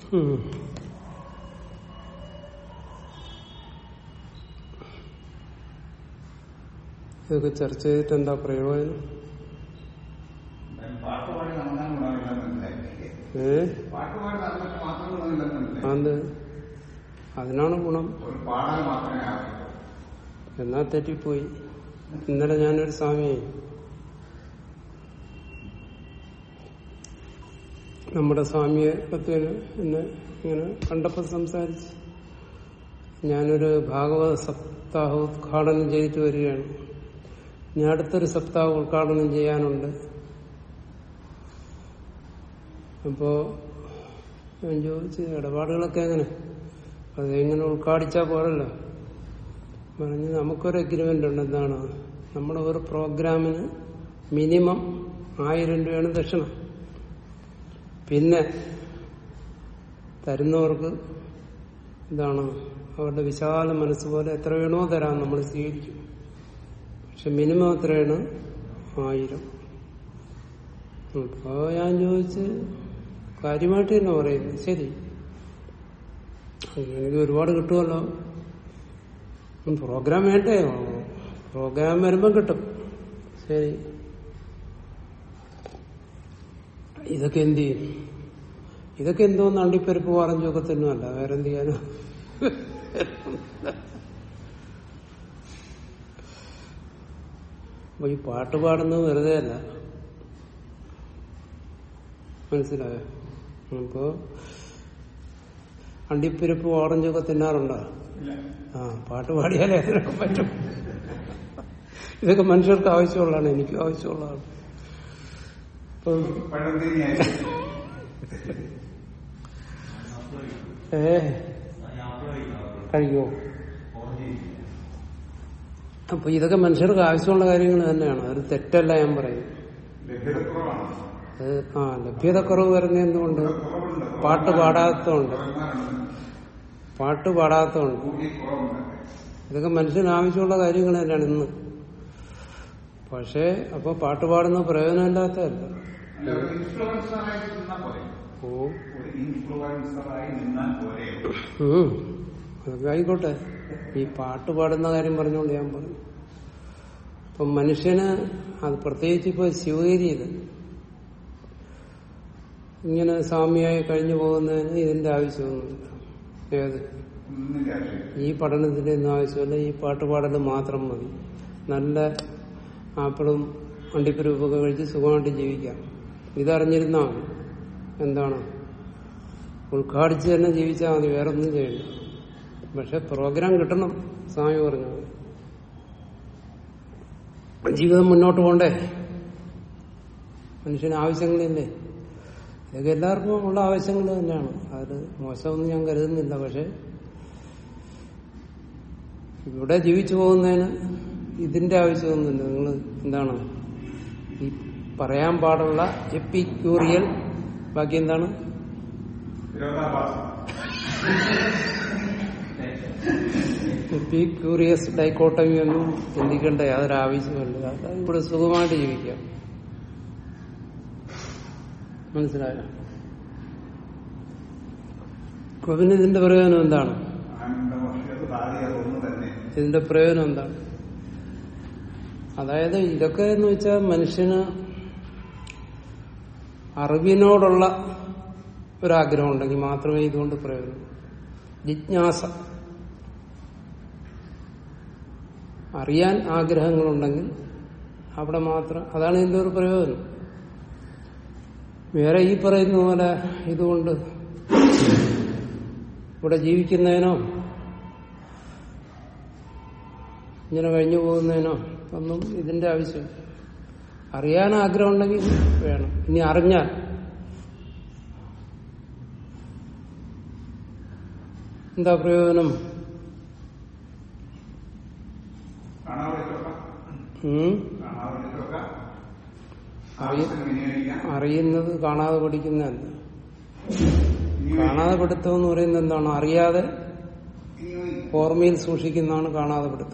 ഉം. ഇതൊക്കെ ചർച്ച ചെയ്തിട്ട് എന്താ പ്രയോജനം പാട്ട് പാടി നടന്നാൽ ഗുണമില്ലെന്ന് മനസ്സിലാക്കി ഏ പാട്ട് പാടി നടന്നിട്ട് മാത്രം ഗുണമില്ലെന്ന് മനസ്സിലാക്കി അത് അതിനാണ് ഗുണം ഒരു പാടൽ മാത്രമേ ആവശ്യമുള്ളൂ എന്നാ തെറ്റിപ്പോയി ഇന്നലെ ഞാനൊരു സ്വാമിയെ നമ്മുടെ സ്വാമിയെ പറ്റി എന്നെ ഇങ്ങനെ കണ്ടപ്പോൾ സംസാരിച്ച് ഞാനൊരു ഭാഗവത സപ്താഹ ഉദ്ഘാടനം ചെയ്തിട്ട് വരികയാണ് ഇനി അടുത്തൊരു സപ്താഹം ഉദ്ഘാടനം ചെയ്യാനുണ്ട് അപ്പോ ഞാൻ ചോദിച്ചു ഇടപാടുകളൊക്കെ എങ്ങനെ അത് എങ്ങനെ ഉദ്ഘാടിച്ചാൽ പോരല്ലോ പറഞ്ഞ് നമുക്കൊരു അഗ്രിമെന്റ് ഉണ്ട് എന്താണ് നമ്മുടെ ഒരു പ്രോഗ്രാമിന് മിനിമം ആയിരം രൂപയാണ് ദക്ഷിണ പിന്നെ തരുന്നവർക്ക് എന്താണ് അവരുടെ വിശാല മനസ്സ് പോലെ എത്ര വേണോ തരാം നമ്മൾ സ്വീകരിക്കും പക്ഷെ മിനിമം എത്രയാണ് ആയിരം അപ്പോ ഞാൻ ചോദിച്ച് കാര്യമായിട്ട് തന്നെ പറയുന്നു ശരി എനിക്ക് ഒരുപാട് കിട്ടുമല്ലോ ഉം, പ്രോഗ്രാം വേണ്ടേ പ്രോഗ്രാം വരുമ്പം കിട്ടും ശരി ഇതൊക്കെ എന്ത് ചെയ്യും ഇതൊക്കെ എന്തോന്ന് അണ്ടിപ്പരിപ്പ് പറഞ്ഞൊക്കെ തന്നെയല്ല വേറെ എന്ത് ചെയ്യാനോ അപ്പൊ ഈ പാട്ട് പാടുന്നത് വെറുതെ അല്ല മനസ്സിലായോ അപ്പോ അണ്ടിപ്പരിപ്പ് ഓറഞ്ചൊക്കെ തിന്നാറുണ്ടോ ഇല്ല ആ പാട്ട് പാടിയാലേ അതിനൊക്കെ പറ്റും ഇതൊക്കെ മനുഷ്യർക്ക് ആവശ്യമുള്ളതാണ് എനിക്കും ആവശ്യമുള്ളതാണ് ഇപ്പൊ പഴന്തേനിയായി ഏ കഴിക്കുമോ അപ്പൊ ഇതൊക്കെ മനുഷ്യർക്ക് ആവശ്യമുള്ള കാര്യങ്ങൾ തന്നെയാണ് അത് തെറ്റല്ല ഞാൻ പറയും ലഭ്യതക്കുറവാണ് അത് ആ ലഭ്യതക്കുറവ് വരുന്ന എന്തുകൊണ്ട് കുറവുണ്ട് പാട്ട് പാടാത്തതുകൊണ്ട് കുറവുണ്ട് പാട്ട് പാടാത്തതുകൊണ്ട് കൂടി കുറവുണ്ട് ഇതൊക്കെ മനുഷ്യന് ആവശ്യമുള്ള കാര്യങ്ങൾ തന്നെയാണ് ഇന്ന് പക്ഷേ അപ്പൊ പാട്ട് പാടുന്ന പ്രയോജനമില്ലാത്തതല്ല അല്ല ഒരു ഇൻഫ്ലുവൻസറായി നിന്നാൽ പോരെ ഓ ഒരു ഇൻഫ്ലുവൻസറായി നിന്നാൽ പോരെ ഉം. അതൊക്കെ ആയിക്കോട്ടെ ഈ പാട്ട് പാടുന്ന കാര്യം പറഞ്ഞുകൊണ്ട് ഞാൻ പറഞ്ഞു അപ്പൊ മനുഷ്യന് അത് പ്രത്യേകിച്ച് ഇപ്പൊ ശിവഗിരിയിൽ ഇങ്ങനെ സാമ്യമായി കഴിഞ്ഞു പോകുന്നതിന് ഇതിന്റെ ആവശ്യമൊന്നുമില്ല ഏത് ഒന്നിന്റെ ആവശ്യം ഈ പഠനത്തിന്റെ ഒന്നും ആവശ്യമില്ല ഈ പാട്ട് പാടൽ മാത്രം മതി നല്ല ആപ്പിളും അണ്ടിപ്പരിപ്പൊക്കെ കഴിച്ച് സുഖമായിട്ട് ജീവിക്കാം ഇതറിഞ്ഞിരുന്നാൽ മതി എന്താണ് ഉദ്ഘാടിച്ച് തന്നെ ജീവിച്ചാൽ മതി വേറെ ഒന്നും ചെയ്യണ്ട പക്ഷെ പ്രോഗ്രാം കിട്ടണം സ്വാമി പറഞ്ഞു ജീവിതം മുന്നോട്ട് പോണ്ടേ മനുഷ്യന് ആവശ്യങ്ങളില്ലേ ഇതൊക്കെ എല്ലാവർക്കും ഉള്ള ആവശ്യങ്ങൾ തന്നെയാണ് അത് മോശമൊന്നും ഞാൻ കരുതുന്നില്ല പക്ഷെ ഇവിടെ ജീവിച്ചു പോകുന്നതിന് ഇതിന്റെ ആവശ്യമൊന്നുമില്ല നിങ്ങൾ എന്താണ് ഈ പറയാൻ പാടുള്ള എപ്പിക്യൂറിയൽ ബാക്കി എന്താണ് വിരോധാഭാസം എപ്പിക്യൂറിയസ് ഡൈക്കോട്ടമി ഒന്നും ചിന്തിക്കേണ്ട യാതൊരു ആവശ്യമില്ല അത് ഇവിടെ സുഖമായിട്ട് ജീവിക്കാം മനസ്സിലായോ അപ്പൊ പിന്നെ ഇതിന്റെ പ്രയോജനം എന്താണ് ആനന്ദമോക്ഷത് ബാധി അതൊന്നു തന്നെ ഇതിന്റെ പ്രയോജനം എന്താണ് അതായത് ഇതൊക്കെ എന്ന് വെച്ചാൽ മനുഷ്യന് അറിവിനോടുള്ള ഒരാഗ്രഹം ഉണ്ടെങ്കിൽ മാത്രമേ ഇതുകൊണ്ട് പ്രയോജനം ജിജ്ഞാസ അറിയാൻ ആഗ്രഹങ്ങളുണ്ടെങ്കിൽ അവിടെ മാത്രം അതാണ് ഇതിന്റെ ഒരു പ്രയോജനം വേറെ ഈ പറയുന്ന പോലെ ഇതുകൊണ്ട് ഇവിടെ ജീവിക്കുന്നതിനോ ഇങ്ങനെ കഴിഞ്ഞു പോകുന്നതിനോ ഒന്നും ഇതിന്റെ ആവശ്യമില്ല അറിയാൻ ആഗ്രഹം ഉണ്ടെങ്കിൽ വേണം ഇനി അറിഞ്ഞാൽ എന്താ പ്രയോജനം കാണാവിളിച്ചൊക്കെ ഉം? കാണാവിളിച്ചൊക്കെ അറിയ- ആവശ്യത്തിന് വിനിയോഗിക്കാം അറിയുന്നത് കാണാതെ പഠിക്കുന്നതല്ല ഇനി കാണാതെ പഠിത്തം എന്ന് പറയുന്നത് എന്താണ് അറിയാതെ ഇനി ഓർമ്മയിൽ സൂക്ഷിക്കുന്നതാണ് കാണാതെ പഠിത്തം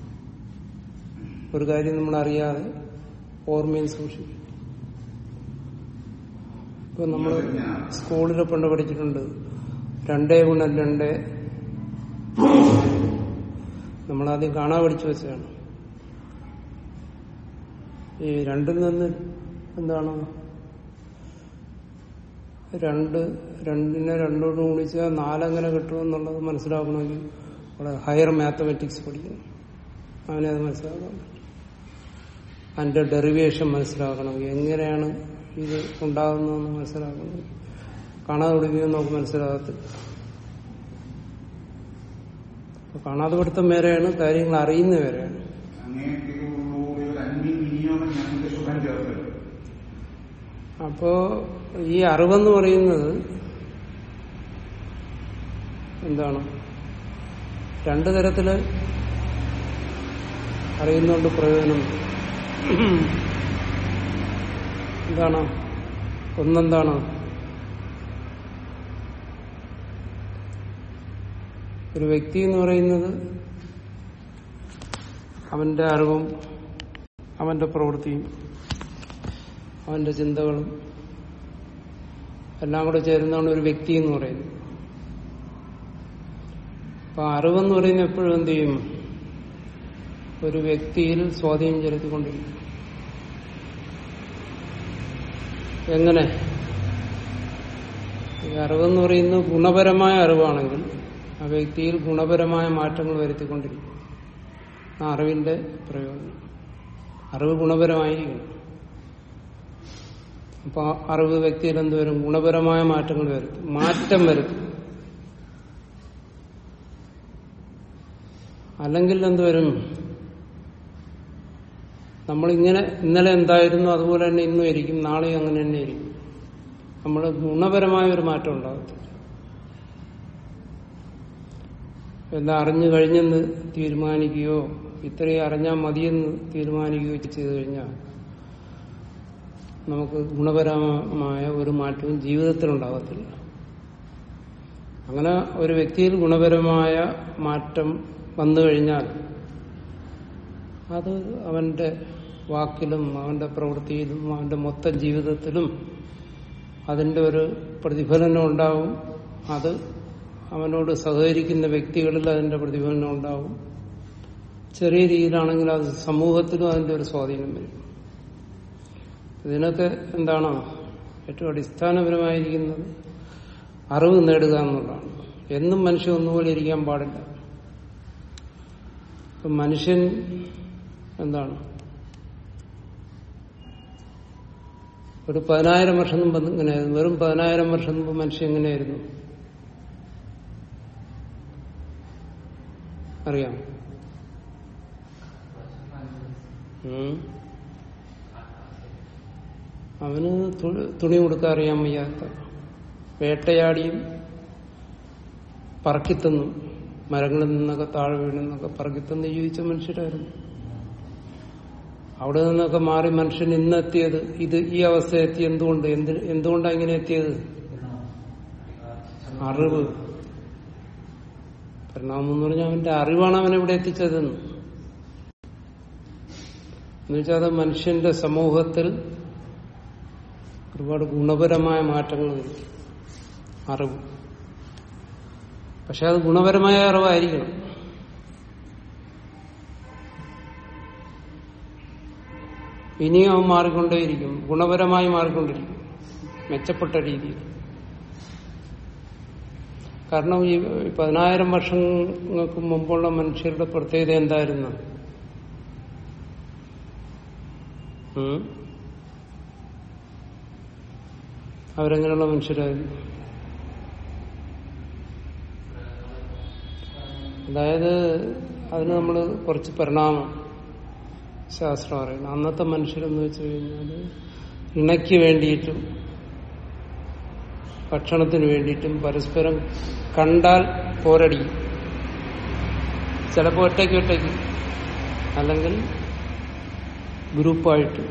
ഒരു കാര്യം നമ്മൾ അറിയാതെ ഓർമ്മയിൽ സൂക്ഷിക്കും ഇപ്പൊ നമ്മൾ സ്കൂളിൽ പണ്ട് പഠിച്ചിട്ടുണ്ട് രണ്ടേ ഗുണം രണ്ട് നമ്മളാദ്യം കാണാൻ പഠിച്ചു വെച്ചതാണ് ഈ രണ്ടിൽ നിന്ന് എന്താണ് രണ്ട് രണ്ടിനെ രണ്ടോടും ഗുണിച്ചാൽ നാലെങ്ങനെ കിട്ടുമെന്നുള്ളത് മനസ്സിലാക്കണമെങ്കിൽ അവിടെ ഹയർ മാത്തമാറ്റിക്സ് പഠിക്കണം അവനെ അത് മനസ്സിലാക്കണം അതിന്റെ ഡെറിവേഷൻ മനസ്സിലാക്കണമെങ്കിൽ എങ്ങനെയാണ് ഇത് ഉണ്ടാകുന്നതെന്ന് മനസ്സിലാക്കണമെങ്കിൽ കാണാതെ പഠിക്കുമ്പോൾ നമുക്ക് മനസ്സിലാകത്തില്ല അപ്പൊ കാണാതെ പഠിത്തം വേറെയാണ് കാര്യങ്ങൾ അറിയുന്ന വേറെയാണ് അങ്ങനെയൊക്കെ ഒരു അന്യ വിനിയോഗം ഞങ്ങൾക്ക് സുഖം ചേർത്തത് അപ്പോ ഈ അറിവെന്ന് പറയുന്നത് എന്താണ് രണ്ടു തരത്തില് അറിയുന്നോണ്ട് പ്രയോജനം എന്താണ് ഒന്നെന്താണ് ഒരു വ്യക്തി എന്ന് പറയുന്നത് അവന്റെ അറിവും അവന്റെ പ്രവൃത്തിയും അവന്റെ ചിന്തകളും എല്ലാം കൂടെ ചേരുന്നതാണ് ഒരു വ്യക്തി എന്ന് പറയുന്നത് അപ്പൊ അറിവെന്ന് പറയുന്നത് എപ്പോഴും എന്ത് ചെയ്യും ഒരു വ്യക്തിയിൽ സ്വാധീനം ചെലുത്തിക്കൊണ്ടിരിക്കും എങ്ങനെ ഈ അറിവെന്ന് പറയുന്നത് ഗുണപരമായ അറിവാണെങ്കിൽ ആ വ്യക്തിയിൽ ഗുണപരമായ മാറ്റങ്ങൾ വരുത്തിക്കൊണ്ടിരിക്കും ആ അറിവിന്റെ പ്രയോജനം അറിവ് ഗുണപരമായിരിക്കണം അപ്പൊ ആ അറിവ് വ്യക്തിയിൽ എന്തുവരും ഗുണപരമായ മാറ്റങ്ങൾ വരുത്തും മാറ്റം വരുത്തും അല്ലെങ്കിൽ എന്തുവരും നമ്മളിങ്ങനെ ഇന്നലെ എന്തായിരുന്നു അതുപോലെ തന്നെ ഇന്നും ഇരിക്കും നാളെയും അങ്ങനെ തന്നെ ഇരിക്കും നമ്മൾ ഗുണപരമായ ഒരു മാറ്റം ഉണ്ടാകത്തില്ല എന്താ അറിഞ്ഞു കഴിഞ്ഞെന്ന് തീരുമാനിക്കുകയോ ഇത്രയും അറിഞ്ഞാൽ മതിയെന്ന് തീരുമാനിക്കുകയോ ചെയ്തു കഴിഞ്ഞാൽ നമുക്ക് ഗുണപരമായ ഒരു മാറ്റവും ജീവിതത്തിൽ ഉണ്ടാകത്തില്ല അങ്ങനെ ഒരു വ്യക്തിയിൽ ഗുണപരമായ മാറ്റം വന്നു കഴിഞ്ഞാൽ അത് അവന്റെ വാക്കിലും അവന്റെ പ്രവൃത്തിയിലും അവന്റെ മൊത്തം ജീവിതത്തിലും അതിന്റെ ഒരു പ്രതിഫലനം ഉണ്ടാവും അത് അവനോട് സഹകരിക്കുന്ന വ്യക്തികളിൽ അതിന്റെ പ്രതിഫലനം ഉണ്ടാവും ചെറിയ രീതിയിലാണെങ്കിൽ അത് സമൂഹത്തിലും അതിന്റെ ഒരു സ്വാധീനം വരും ഇതിനൊക്കെ എന്താണ് ഏറ്റവും അടിസ്ഥാനപരമായിരിക്കുന്നത് അറിവ് നേടുക എന്നുള്ളതാണ് എന്നും മനുഷ്യൻ ഒന്നുപോലെ ഇരിക്കാൻ പാടില്ല ഇപ്പൊ മനുഷ്യൻ എന്താണ് ഒരു പതിനായിരം വർഷം മുമ്പ് ഇങ്ങനെയായിരുന്നു വെറും പതിനായിരം വർഷം മുമ്പ് മനുഷ്യൻ എങ്ങനെയായിരുന്നു അറിയാം ഉം. അവന് തു- തുണി കൊടുക്കാൻ അറിയാൻ വയ്യാത്ത വേട്ടയാടിയും പറക്കിത്തന്നും മരങ്ങളിൽ നിന്നൊക്കെ താഴെ വീണെന്നൊക്കെ പറക്കിത്തന്ന് ജീവിച്ച മനുഷ്യരായിരുന്നു അവിടെ നിന്നൊക്കെ മാറി മനുഷ്യൻ ഇന്നെത്തിയത് ഇത് ഈ അവസ്ഥ എത്തി എന്തുകൊണ്ട് എന്ത് എന്തുകൊണ്ടാണ് ഇങ്ങനെ എത്തിയത് അറിവ് പരിണാമം എന്ന് പറഞ്ഞാൽ അവന്റെ അറിവാണ് അവനെ ഇവിടെ എത്തിച്ചതെന്ന് എന്നുവെച്ചാൽ അത് മനുഷ്യന്റെ സമൂഹത്തിൽ ഒരുപാട് ഗുണപരമായ മാറ്റങ്ങൾ വരുത്തി അറിവ് പക്ഷെ അത് ഗുണപരമായ അറിവായിരിക്കണം ഇനിയും അവൻ മാറിക്കൊണ്ടേയിരിക്കും ഗുണപരമായി മാറിക്കൊണ്ടിരിക്കും മെച്ചപ്പെട്ട രീതിയിൽ കാരണം ഈ പതിനായിരം വർഷങ്ങൾക്ക് മുമ്പുള്ള മനുഷ്യരുടെ പ്രത്യേകത എന്തായിരുന്നു ഉം? അവരെങ്ങനെയുള്ള മനുഷ്യരായിരുന്നു അതായത് അതിന് നമ്മൾ കുറച്ച് പരിണാമം ശാസ്ത്രം അറിയണം അന്നത്തെ മനുഷ്യരെന്ന് വെച്ച് കഴിഞ്ഞാൽ ഇണയ്ക്ക് വേണ്ടിയിട്ടും ഭക്ഷണത്തിന് വേണ്ടിയിട്ടും പരസ്പരം കണ്ടാൽ പോരടിക്കും ചിലപ്പോൾ ഒറ്റയ്ക്ക് ഒറ്റയ്ക്ക് അല്ലെങ്കിൽ ഗ്രൂപ്പായിട്ട്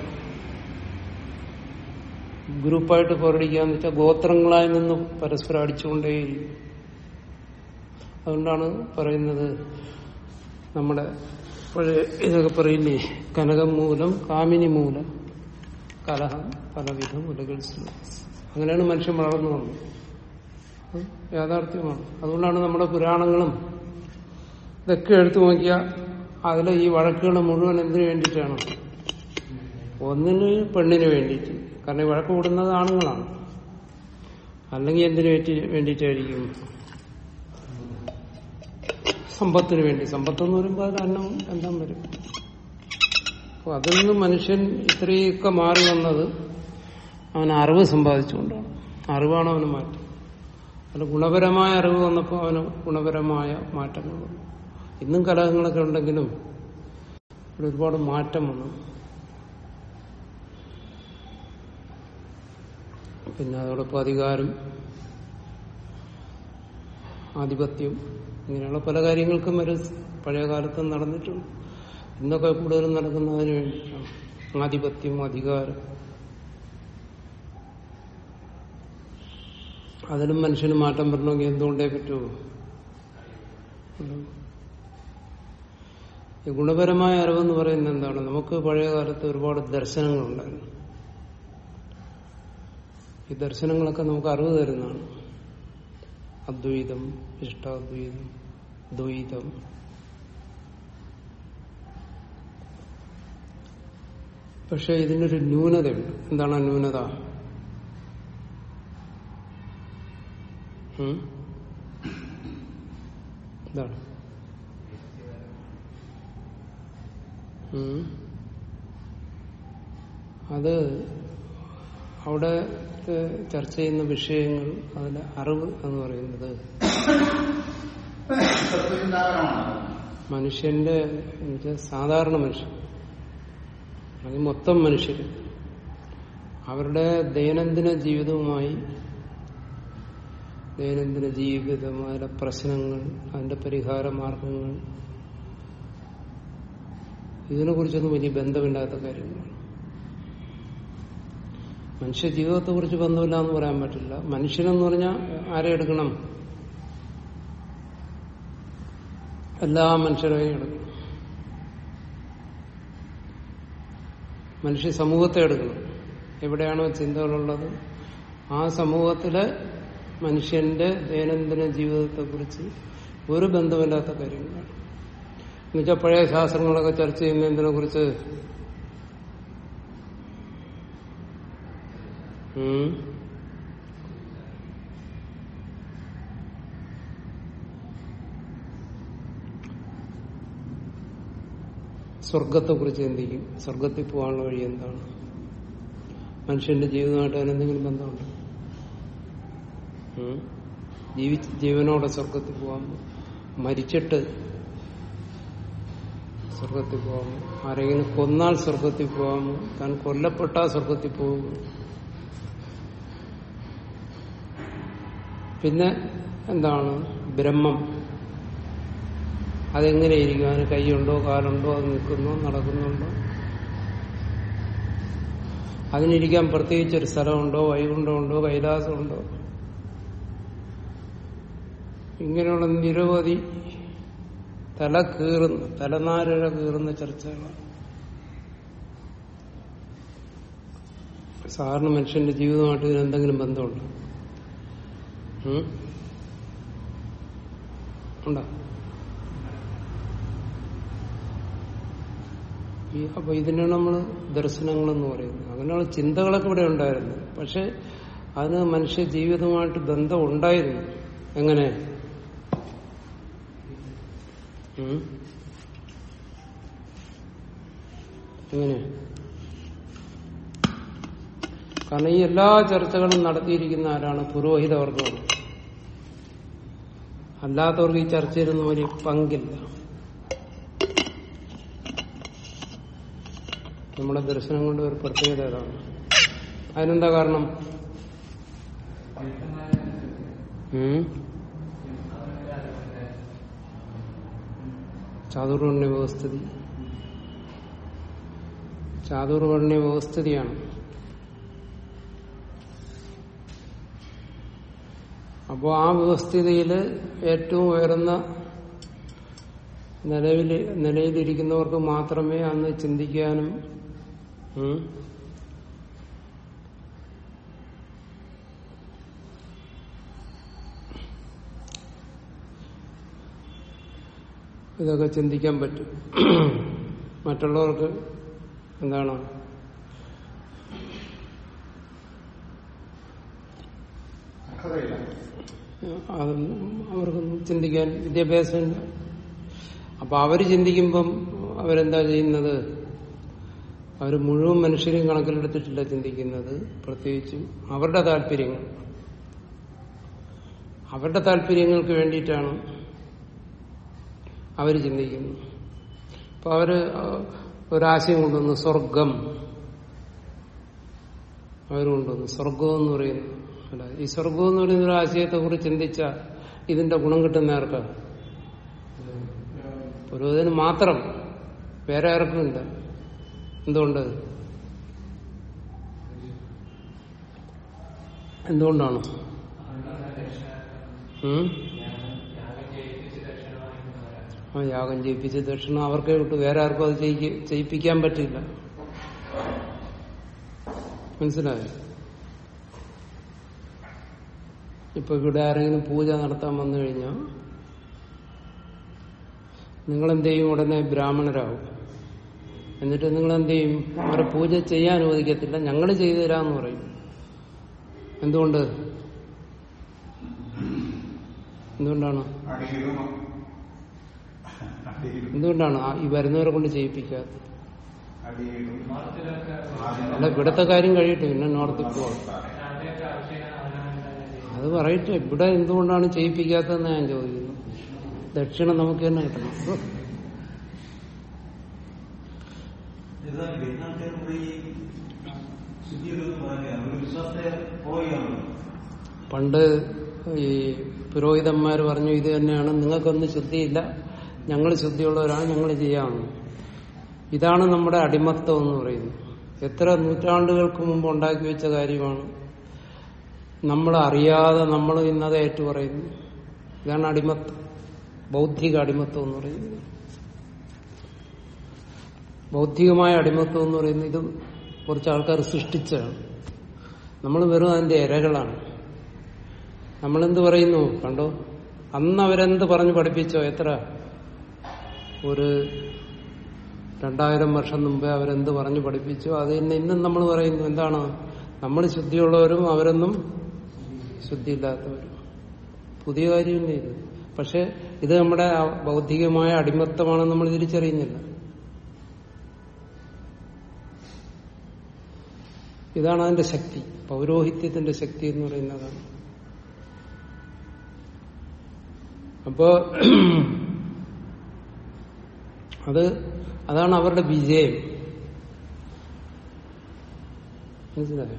ഗ്രൂപ്പായിട്ട് പോരടിക്കുക എന്ന് വെച്ചാൽ ഗോത്രങ്ങളായി നിന്ന് പരസ്പരം അടിച്ചുകൊണ്ടേയിരിക്കും അതുകൊണ്ടാണ് പറയുന്നത് നമ്മുടെ പഴയ ഇതൊക്കെ പറയില്ലേ കനകം മൂലം കാമിനി മൂലം കലഹം പലവിധ ഉലകൾ അങ്ങനെയാണ് മനുഷ്യൻ വളർന്നു വന്നത് അത് യാഥാർത്ഥ്യമാണ് അതുകൊണ്ടാണ് നമ്മുടെ പുരാണങ്ങളും ഇതൊക്കെ എടുത്തു നോക്കിയാൽ അതിൽ ഈ വഴക്കുകൾ മുഴുവൻ എന്തിനു വേണ്ടിയിട്ടാണ് ഒന്നിന് പെണ്ണിന് വേണ്ടിയിട്ട് കാരണം ഈ വഴക്ക് കൂടുന്നത് ആണുങ്ങളാണ് അല്ലെങ്കിൽ എന്തിനു വേണ്ടി വേണ്ടിയിട്ടായിരിക്കും സമ്പത്തിന് വേണ്ടി സമ്പത്തെന്ന് പറയുമ്പോൾ അതിൽ അന്നം എല്ലാം വരും അപ്പൊ അതിൽ നിന്ന് മനുഷ്യൻ ഇത്രയൊക്കെ മാറി വന്നത് അവൻ അറിവ് സമ്പാദിച്ചുകൊണ്ടാണ് അറിവാണ് അവന് മാറ്റം അതിൽ ഗുണപരമായ അറിവ് വന്നപ്പോൾ അവന് ഗുണപരമായ മാറ്റങ്ങൾ വന്നു ഇന്നും കലഹങ്ങളൊക്കെ ഉണ്ടെങ്കിലും ഇവിടെ ഒരുപാട് മാറ്റം വന്നു പിന്നെ അതോടൊപ്പം അധികാരം ആധിപത്യം ഇങ്ങനെയുള്ള പല കാര്യങ്ങൾക്കും ഒരു പഴയ കാലത്ത് നടന്നിട്ടുണ്ട് ഇന്നൊക്കെ കൂടുതലും നടക്കുന്നതിന് വേണ്ടിയിട്ടാണ് ആധിപത്യം അധികാരം അതിലും മനുഷ്യന് മാറ്റം വരണമെങ്കിൽ എന്തുകൊണ്ടേ പറ്റുമോ ഈ ഗുണപരമായ അറിവെന്ന് പറയുന്നത് എന്താണ് നമുക്ക് പഴയ കാലത്ത് ഒരുപാട് ദർശനങ്ങളുണ്ടായിരുന്നു ഈ ദർശനങ്ങളൊക്കെ നമുക്ക് അറിവ് തരുന്നതാണ് അദ്വൈതം ഇഷ്ടാദ്വൈതം ദ്വൈതം പക്ഷെ ഇതിനൊരു ന്യൂനതയുണ്ട് എന്താണ് ആ ന്യൂനത ഉം? എന്താണ് ഉം. അത് അവിടെ ഏഹ്, ചർച്ച ചെയ്യുന്ന വിഷയങ്ങൾ അതിന്റെ അറിവ് എന്ന് പറയുന്നത് തത്വചിന്താപരമാണ് മനുഷ്യന്റെ എന്നുവെച്ചാൽ സാധാരണ മനുഷ്യൻ അല്ലെങ്കിൽ മൊത്തം മനുഷ്യർ അവരുടെ ദൈനംദിന ജീവിതവുമായി ദൈനംദിന ജീവിതം അതിലെ പ്രശ്നങ്ങൾ അതിന്റെ പരിഹാര മാർഗങ്ങൾ ഇതിനെക്കുറിച്ചൊന്നും വലിയ ബന്ധമില്ലാത്ത കാര്യങ്ങളാണ് മനുഷ്യ ജീവിതത്തെ കുറിച്ച് ബന്ധമില്ല എന്ന് പറയാൻ പറ്റില്ല മനുഷ്യനെന്ന് പറഞ്ഞാൽ ആരെ എടുക്കണം എല്ലാ മനുഷ്യരെയും എടുക്കണം മനുഷ്യ സമൂഹത്തെ എടുക്കണം എവിടെയാണോ ചിന്തകളുള്ളത് ആ സമൂഹത്തിലെ മനുഷ്യന്റെ ദൈനംദിന ജീവിതത്തെക്കുറിച്ച് ഒരു ബന്ധമില്ലാത്ത കാര്യങ്ങളാണ് എന്നുവെച്ചാൽ പഴയ ശാസ്ത്രങ്ങളൊക്കെ ചർച്ച ചെയ്യുന്നതിനെ കുറിച്ച് സ്വർഗത്തെക്കുറിച്ച് ചിന്തിക്കും സ്വർഗത്തിൽ പോകാനുള്ള വഴി എന്താണ് മനുഷ്യന്റെ ജീവിതമായിട്ട് അതിനെന്തെങ്കിലും ബന്ധമുണ്ട് ഉം? ജീവിച്ച് ജീവനോടെ സ്വർഗത്തിൽ പോകാമോ മരിച്ചിട്ട് സ്വർഗത്തിൽ പോകാമോ ആരെങ്കിലും കൊന്നാൽ സ്വർഗത്തിൽ പോകാമോ താൻ കൊല്ലപ്പെട്ടാൽ സ്വർഗത്തിൽ പോകുമോ പിന്നെ എന്താണ് ബ്രഹ്മം അതെങ്ങനെയിരിക്കും അതിന് കൈയുണ്ടോ കാലുണ്ടോ അത് നിൽക്കുന്നോ നടക്കുന്നുണ്ടോ അതിനിരിക്കാൻ പ്രത്യേകിച്ചൊരു സ്ഥലമുണ്ടോ വൈകുണ്ഠമുണ്ടോ കൈലാസമുണ്ടോ ഇങ്ങനെയുള്ള നിരവധി തല കീറുന്ന തലനാരഴ കീറുന്ന ചർച്ചകളാണ് സാധാരണ മനുഷ്യന്റെ ജീവിതമായിട്ട് ഇതിന് എന്തെങ്കിലും ബന്ധമുണ്ടോ ഉം? ഉണ്ടോ ഈ അപ്പൊ ഇതിനാണ് നമ്മൾ ദർശനങ്ങളെന്ന് പറയുന്നത് അങ്ങനെയുള്ള ചിന്തകളൊക്കെ ഇവിടെ ഉണ്ടായിരുന്നു പക്ഷെ അതിന് മനുഷ്യ ജീവിതവുമായിട്ട് ബന്ധം ഉണ്ടായിരുന്നു എങ്ങനെ ഉം? എങ്ങനെ കാരണം ഈ എല്ലാ ചർച്ചകളും നടത്തിയിരിക്കുന്ന ആരാണ് പുരോഹിത വർഗമാണ് അല്ലാത്തവർക്ക് ഈ ചർച്ചയിലൊന്നും വലിയ പങ്കില്ല നമ്മുടെ ദർശനം കൊണ്ട് ഒരു പ്രത്യേകത ഏതാണ് അതിനെന്താ കാരണം ഉം? ചാതുർവർണ്ണ വ്യവസ്ഥിതി ചാതുർവർണ്ണ വ്യവസ്ഥിതിയാണ് അപ്പോൾ ആ വ്യവസ്ഥിതിയിൽ ഏറ്റവും ഉയർന്ന നിലവിൽ നിലയിലിരിക്കുന്നവർക്ക് മാത്രമേ അന്ന് ചിന്തിക്കാനും ഉം, ഇതൊക്കെ ചിന്തിക്കാൻ പറ്റും മറ്റുള്ളവർക്ക് എന്താണ് അർഹതയില്ല അതൊന്നും അവർക്കൊന്നും ചിന്തിക്കാൻ വിദ്യാഭ്യാസമില്ല അപ്പൊ അവര് ചിന്തിക്കുമ്പം അവരെന്താ ചെയ്യുന്നത് അവർ മുഴുവൻ മനുഷ്യരെയും കണക്കിലെടുത്തിട്ടില്ല ചിന്തിക്കുന്നത് പ്രത്യേകിച്ചും അവരുടെ താല്പര്യങ്ങൾ അവരുടെ താല്പര്യങ്ങൾക്ക് വേണ്ടിയിട്ടാണ് അവർ ചിന്തിക്കുന്നത് അപ്പൊ അവര് ഒരാശയം കൊണ്ടുവന്നു സ്വർഗം അവർ കൊണ്ടുവന്നു സ്വർഗം എന്ന് പറയുന്നു അല്ല ഈ സ്വർഗം എന്ന് പറയുന്ന ഒരു ആശയത്തെ കുറിച്ച് ചിന്തിച്ച ഇതിന്റെ ഗുണം കിട്ടുന്ന ആർക്കാ പുരോഹിതന് മാത്രം വേറെ ആർക്കും ഇല്ല എന്തുകൊണ്ട് എന്തുകൊണ്ടാണ് ഉം? ആ യാഗം ചെയ്യിപ്പിച്ച ദക്ഷിണ അവർക്കേ വിട്ടു വേറെ ആർക്കും അത് ചെയ്യിക്ക- ചെയ്യിപ്പിക്കാൻ പറ്റില്ല മനസ്സിലായോ ഇപ്പൊ ഇവിടെ ആരെങ്കിലും പൂജ നടത്താൻ വന്നു കഴിഞ്ഞാൽ നിങ്ങൾ എന്ത് ചെയ്യും ഉടനെ ബ്രാഹ്മണരാകും എന്നിട്ട് നിങ്ങൾ എന്ത് ചെയ്യും അവരെ പൂജ ചെയ്യാൻ അനുവദിക്കത്തില്ല ഞങ്ങൾ ചെയ്തു തരാമെന്ന് പറയും എന്തുകൊണ്ട് എന്തുകൊണ്ടാണ് അടിയിലും അടിയിലും എന്തുകൊണ്ടാണ് ആ ഈ വരുന്നവരെ കൊണ്ട് ചെയ്യിപ്പിക്കാത്തത് അടിയിലും അല്ല ഇവിടത്തെ കാര്യം കഴിയട്ടെ പിന്നെ നോർത്തിൽ പോവാം അത് പറയട്ടെ ഇവിടെ എന്തുകൊണ്ടാണ് ചെയ്യിപ്പിക്കാത്തതെന്ന് ഞാൻ ചോദിക്കുന്നു ദക്ഷിണ നമുക്ക് തന്നെ കിട്ടണം ഹോ, ഇത് വരുന്നത്തെ നമ്മുടെ ഈ ശുദ്ധിയിലൊന്നും പറയാനില്ല ഒരു വിശ്വാസത്തെ പോവുകയാണ് പണ്ട് ഈ പുരോഹിതന്മാർ പറഞ്ഞു ഇത് തന്നെയാണ് നിങ്ങൾക്കൊന്നും ശുദ്ധിയില്ല ഞങ്ങൾ ശുദ്ധിയുള്ളവരാണ് ഞങ്ങൾ ചെയ്യാമെന്ന് ഇതാണ് നമ്മുടെ അടിമത്തം എന്ന് പറയുന്നത് എത്ര നൂറ്റാണ്ടുകൾക്ക് മുമ്പ് ഉണ്ടാക്കി വെച്ച കാര്യമാണ് നമ്മൾ അറിയാതെ നമ്മൾ ഇന്നത് ഏറ്റു പറയുന്നു ഇതാണ് അടിമത്തം ബൗദ്ധിക അടിമത്തം എന്ന് പറയുന്നത് ബൗദ്ധികമായ അടിമത്തം എന്ന് പറയുന്നത് ഇത് കുറച്ച് ആൾക്കാർ സൃഷ്ടിച്ചതാണ് നമ്മൾ വെറും അതിന്റെ ഇരകളാണ് നമ്മളെന്ത് പറയുന്നു കണ്ടോ അന്ന് അവരെന്ത് പറഞ്ഞു പഠിപ്പിച്ചോ എത്ര ഒരു രണ്ടായിരം വർഷം മുമ്പേ അവരെന്ത് പറഞ്ഞു പഠിപ്പിച്ചോ അത് തന്നെ ഇന്നും നമ്മൾ പറയുന്നു എന്താണ് നമ്മൾ ശുദ്ധിയുള്ളവരും അവരൊന്നും ശുദ്ധിയില്ലാത്തവരും പുതിയ കാര്യമില്ല ഇത് പക്ഷെ ഇത് നമ്മുടെ ആ ബൗദ്ധികമായ അടിമത്തമാണെന്ന് നമ്മൾ തിരിച്ചറിയുന്നില്ല ഇതാണ് അതിന്റെ ശക്തി പൗരോഹിത്യത്തിന്റെ ശക്തി എന്ന് പറയുന്നതാണ് അപ്പോ അത് അതാണ് അവരുടെ വിജയം മനസ്സിലായോ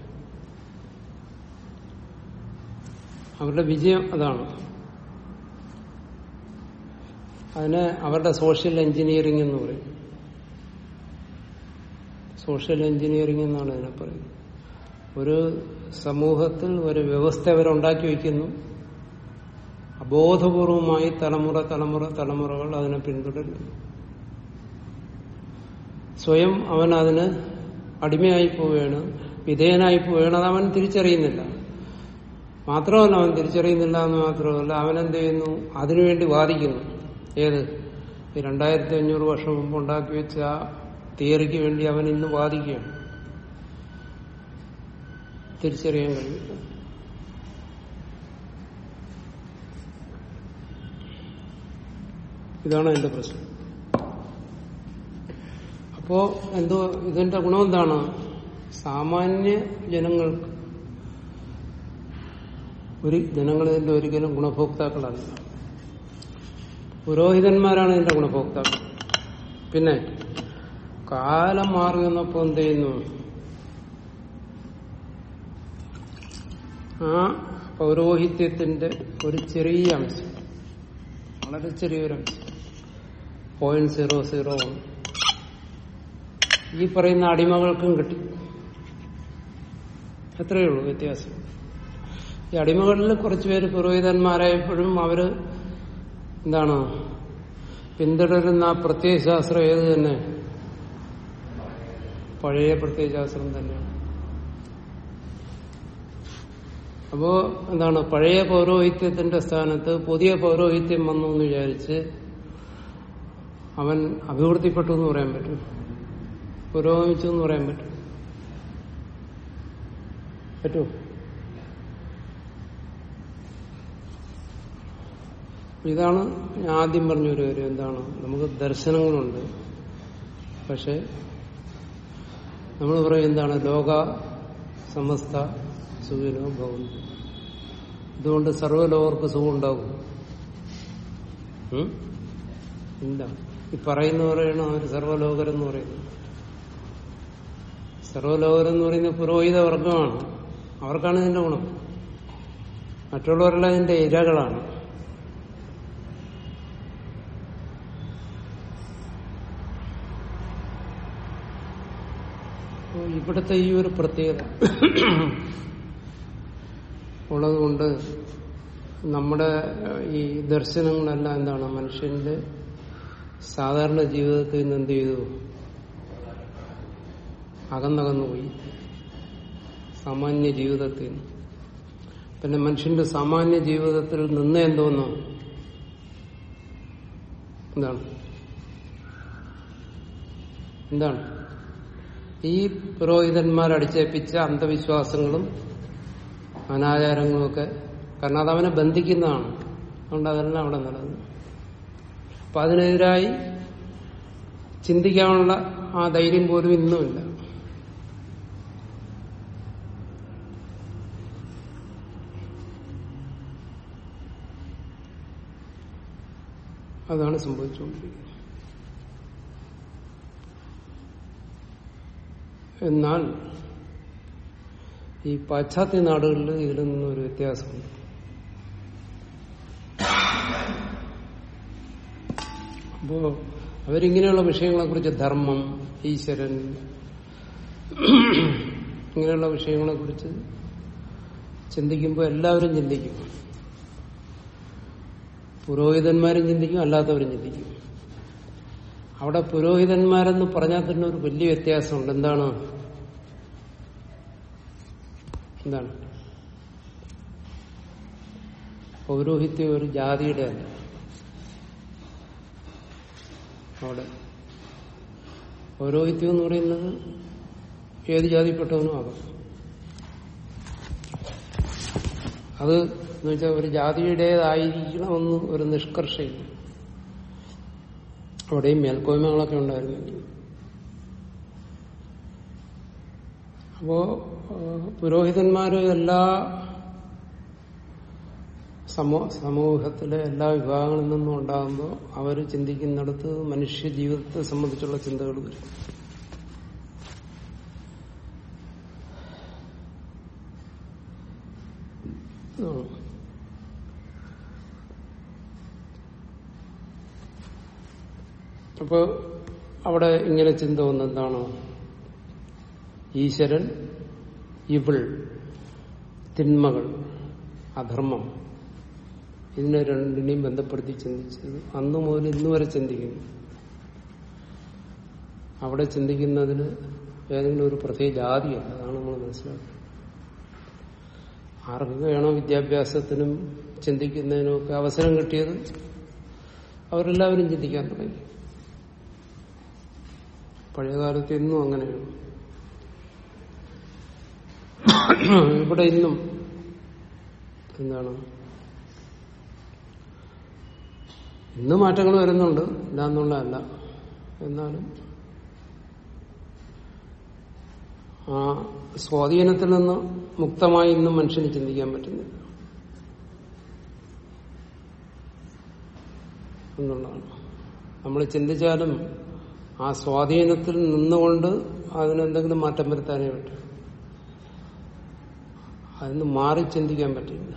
അവരുടെ വിജയം അതാണ് അതിന് അവരുടെ സോഷ്യൽ എഞ്ചിനീയറിംഗ് എന്ന് പറയും സോഷ്യൽ എഞ്ചിനീയറിംഗ് എന്നാണ് ഇതിനെ പറയുന്നത് ഒരു സമൂഹത്തിൽ ഒരു വ്യവസ്ഥ അവരുണ്ടാക്കി വയ്ക്കുന്നു അബോധപൂർവമായി തലമുറ തലമുറ തലമുറകൾ അതിനെ പിന്തുടരുന്നു സ്വയം അവൻ അതിന് അടിമയായി പോവുകയാണ് വിധേയനായി പോവുകയാണ് അത് അവൻ തിരിച്ചറിയുന്നില്ല മാത്രമല്ല അവൻ തിരിച്ചറിയുന്നില്ല എന്ന് മാത്രമല്ല അവൻ എന്ത് ചെയ്യുന്നു അതിനുവേണ്ടി വാദിക്കുന്നു ഏത് ഈ രണ്ടായിരത്തി അഞ്ഞൂറ് വർഷം മുമ്പ് ഉണ്ടാക്കി വെച്ച ആ തിയറിക്ക് വേണ്ടി അവൻ ഇന്ന് വാദിക്കുകയാണ് തിരിച്ചറിയാൻ കഴിയില്ല ഇതാണ് എന്റെ പ്രശ്നം അപ്പോ എന്തോ ഇതിന്റെ ഗുണം എന്താണ് സാമാന്യ ജനങ്ങൾക്ക് ഒരു ജനങ്ങൾ ഇതിന്റെ ഒരിക്കലും ഗുണഭോക്താക്കളല്ല പുരോഹിതന്മാരാണ് ഇതിന്റെ ഗുണഭോക്താക്കൾ പിന്നെ കാലം മാറി വന്നപ്പോ എന്ത് ചെയ്യുന്നു ആ പൗരോഹിത്യത്തിന്റെ ഒരു ചെറിയ അംശം വളരെ ചെറിയൊരു അംശം പോയിന്റ് സീറോ സീറോ വൺ ഈ പറയുന്ന അടിമകൾക്കും കിട്ടി അത്രയേ ഉള്ളൂ വ്യത്യാസം ഈ അടിമകളിൽ കുറച്ചുപേര് പുരോഹിതന്മാരായപ്പോഴും അവര് എന്താണ് പിന്തുടരുന്ന ആ പ്രത്യയശാസ്ത്രം ഏത് തന്നെ പഴയ പ്രത്യയശാസ്ത്രം തന്നെയാണ് അപ്പോ എന്താണ് പഴയ പൗരോഹിത്യത്തിന്റെ സ്ഥാനത്ത് പുതിയ പൗരോഹിത്യം വന്നു എന്ന് വിചാരിച്ച് അവൻ അഭിവൃദ്ധിപ്പെട്ടു എന്ന് പറയാൻ പറ്റും പുരോഗമിച്ചു എന്ന് പറയാൻ പറ്റും പറ്റുമോ ഇതാണ് ഞാൻ ആദ്യം പറഞ്ഞൊരു കാര്യം എന്താണ് നമുക്ക് ദർശനങ്ങളുണ്ട് പക്ഷെ നമ്മൾ പറയും എന്താണ് ലോക സമസ്ത സുഖിനോ ഭവന്തി ഇതുകൊണ്ട് സർവ്വലോകർക്ക് സുഖം ഉണ്ടാകും ഉം? ഇല്ല ഈ പറയുന്ന പറയണം അവർ സർവ്വലോകരെന്ന് പറയുന്നു സർവ്വലോകരെന്ന് പറയുന്ന പുരോഹിത വർഗമാണ് അവർക്കാണ് ഇതിന്റെ ഗുണം മറ്റുള്ളവരെല്ലാം ഇതിന്റെ ഇരകളാണ് അപ്പോ ഇവിടുത്തെ ഈ ഒരു പ്രത്യേകത ഉള്ളതുകൊണ്ട് നമ്മുടെ ഏഹ്, ഈ ദർശനങ്ങളെല്ലാം എന്താണ് മനുഷ്യന്റെ സാധാരണ ജീവിതത്തിൽ നിന്ന് എന്ത് ചെയ്തു അകന്നകന്നു പോയി സാമാന്യ ജീവിതത്തിൽ നിന്ന് പിന്നെ മനുഷ്യന്റെ സാമാന്യ ജീവിതത്തിൽ നിന്ന് എന്തോന്നു എന്താണ് എന്താണ് ഈ പുരോഹിതന്മാർ അടിച്ചേൽപ്പിച്ച അന്ധവിശ്വാസങ്ങളും അനാചാരങ്ങളും ഒക്കെ കാരണം അതവനെ ബന്ധിക്കുന്നതാണ് അതുകൊണ്ട് അതെല്ലാം അവിടെ നടന്നു അപ്പൊ അതിനെതിരായി ചിന്തിക്കാനുള്ള ആ ധൈര്യം പോലും ഇന്നുമില്ല അതാണ് സംഭവിച്ചുകൊണ്ടിരിക്കുന്നത് എന്നാൽ ഈ പാശ്ചാത്യ നാടുകളിൽ ഇതിൽ നിന്നൊരു വ്യത്യാസമുണ്ട് അപ്പോ അവരിങ്ങനെയുള്ള വിഷയങ്ങളെ കുറിച്ച് ധർമ്മം ഈശ്വരൻ ഇങ്ങനെയുള്ള വിഷയങ്ങളെ കുറിച്ച് ചിന്തിക്കുമ്പോൾ എല്ലാവരും ചിന്തിക്കും പുരോഹിതന്മാരും ചിന്തിക്കും അല്ലാത്തവരും ചിന്തിക്കും അവിടെ പുരോഹിതന്മാരെന്ന് പറഞ്ഞാൽ തന്നെ ഒരു വലിയ വ്യത്യാസമുണ്ട് എന്താണ് എന്താണ് പൗരോഹിത്യം ഒരു ജാതിയുടെ അല്ല അവിടെ പൗരോഹിത്യം എന്ന് പറയുന്നത് ഏത് ജാതിപ്പെട്ടവനും ആകാം അത് എന്ന് വെച്ചാൽ ഒരു ജാതിയുടേതായിരിക്കണമെന്ന് ഒരു നിഷ്കർഷയില്ല അവിടെയും മേൽക്കോയ്മകളൊക്കെ ഉണ്ടായിരുന്നെങ്കിൽ അപ്പോ ആ, പുരോഹിതന്മാര് എല്ലാ സമൂ സമൂഹത്തിലെ എല്ലാ വിഭാഗങ്ങളിൽ നിന്നും ഉണ്ടാകുമ്പോൾ അവർ ചിന്തിക്കുന്നിടത്ത് മനുഷ്യ ജീവിതത്തെ സംബന്ധിച്ചുള്ള ചിന്തകൾ വരും ആ. അപ്പോ അവിടെ ഇങ്ങനെ ചിന്ത വന്ന എന്താണ് ഈശ്വരൻ ഇവിൾ തിന്മകൾ അധർമ്മം ഇതിനെ രണ്ടിനെയും ബന്ധപ്പെടുത്തി ചിന്തിച്ചത് അന്ന് മുതൽ ഇന്ന് വരെ ചിന്തിക്കുന്നു അവിടെ ചിന്തിക്കുന്നതിന് ഏതെങ്കിലും ഒരു പ്രത്യേക ജാതിയല്ല അതാണ് നമ്മൾ മനസ്സിലാക്കുന്നത് ആർക്ക് വേണോ വിദ്യാഭ്യാസത്തിനും ചിന്തിക്കുന്നതിനും ഒക്കെ അവസരം കിട്ടിയത് അവരെല്ലാവരും ചിന്തിക്കാൻ തുടങ്ങി പഴയകാലത്ത് ഇന്നും അങ്ങനെയാണ് ഇവിടെ ഇന്നും എന്താണ് ഇന്ന് മാറ്റങ്ങൾ വരുന്നുണ്ട് ഇല്ല എന്നുള്ളതല്ല എന്നാലും ആ സ്വാധീനത്തിൽ നിന്ന് മുക്തമായി ഇന്നും മനുഷ്യന് ചിന്തിക്കാൻ പറ്റുന്നില്ല എന്നുള്ളതാണ് നമ്മൾ ചിന്തിച്ചാലും ആ സ്വാധീനത്തിൽ നിന്നുകൊണ്ട് അതിനെന്തെങ്കിലും മാറ്റം വരുത്താനേ പറ്റും അതിന് മാറി ചിന്തിക്കാൻ പറ്റില്ല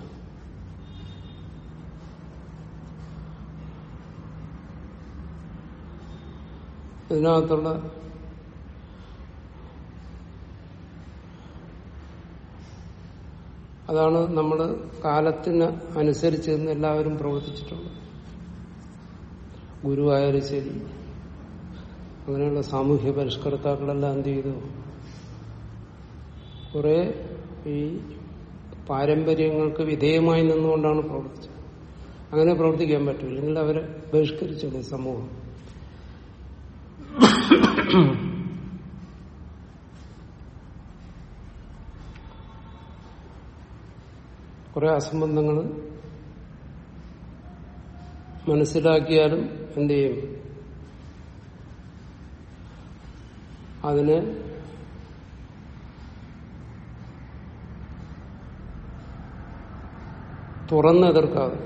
ഇതിനകത്തുള്ള അതാണ് നമ്മൾ കാലത്തിന് അനുസരിച്ച് ഇന്ന് എല്ലാവരും പ്രവർത്തിച്ചിട്ടുള്ളത് ഗുരുവായാലും ശരി അങ്ങനെയുള്ള സാമൂഹ്യ പരിഷ്കർത്താക്കളെല്ലാം എന്ത് ചെയ്തു കുറെ ഈ പാരമ്പര്യങ്ങൾക്ക് വിധേയമായി നിന്നുകൊണ്ടാണ് പ്രവർത്തിച്ചത് അങ്ങനെ പ്രവർത്തിക്കാൻ പറ്റില്ല അല്ലെങ്കിൽ അവരെ ബഹിഷ്കരിച്ചോളൂ സമൂഹം കുറെ അസംബന്ധങ്ങൾ മനസ്സിലാക്കിയാലും എന്ത് ചെയ്യും അതിനെ തുറന്നെതിർക്കാതെ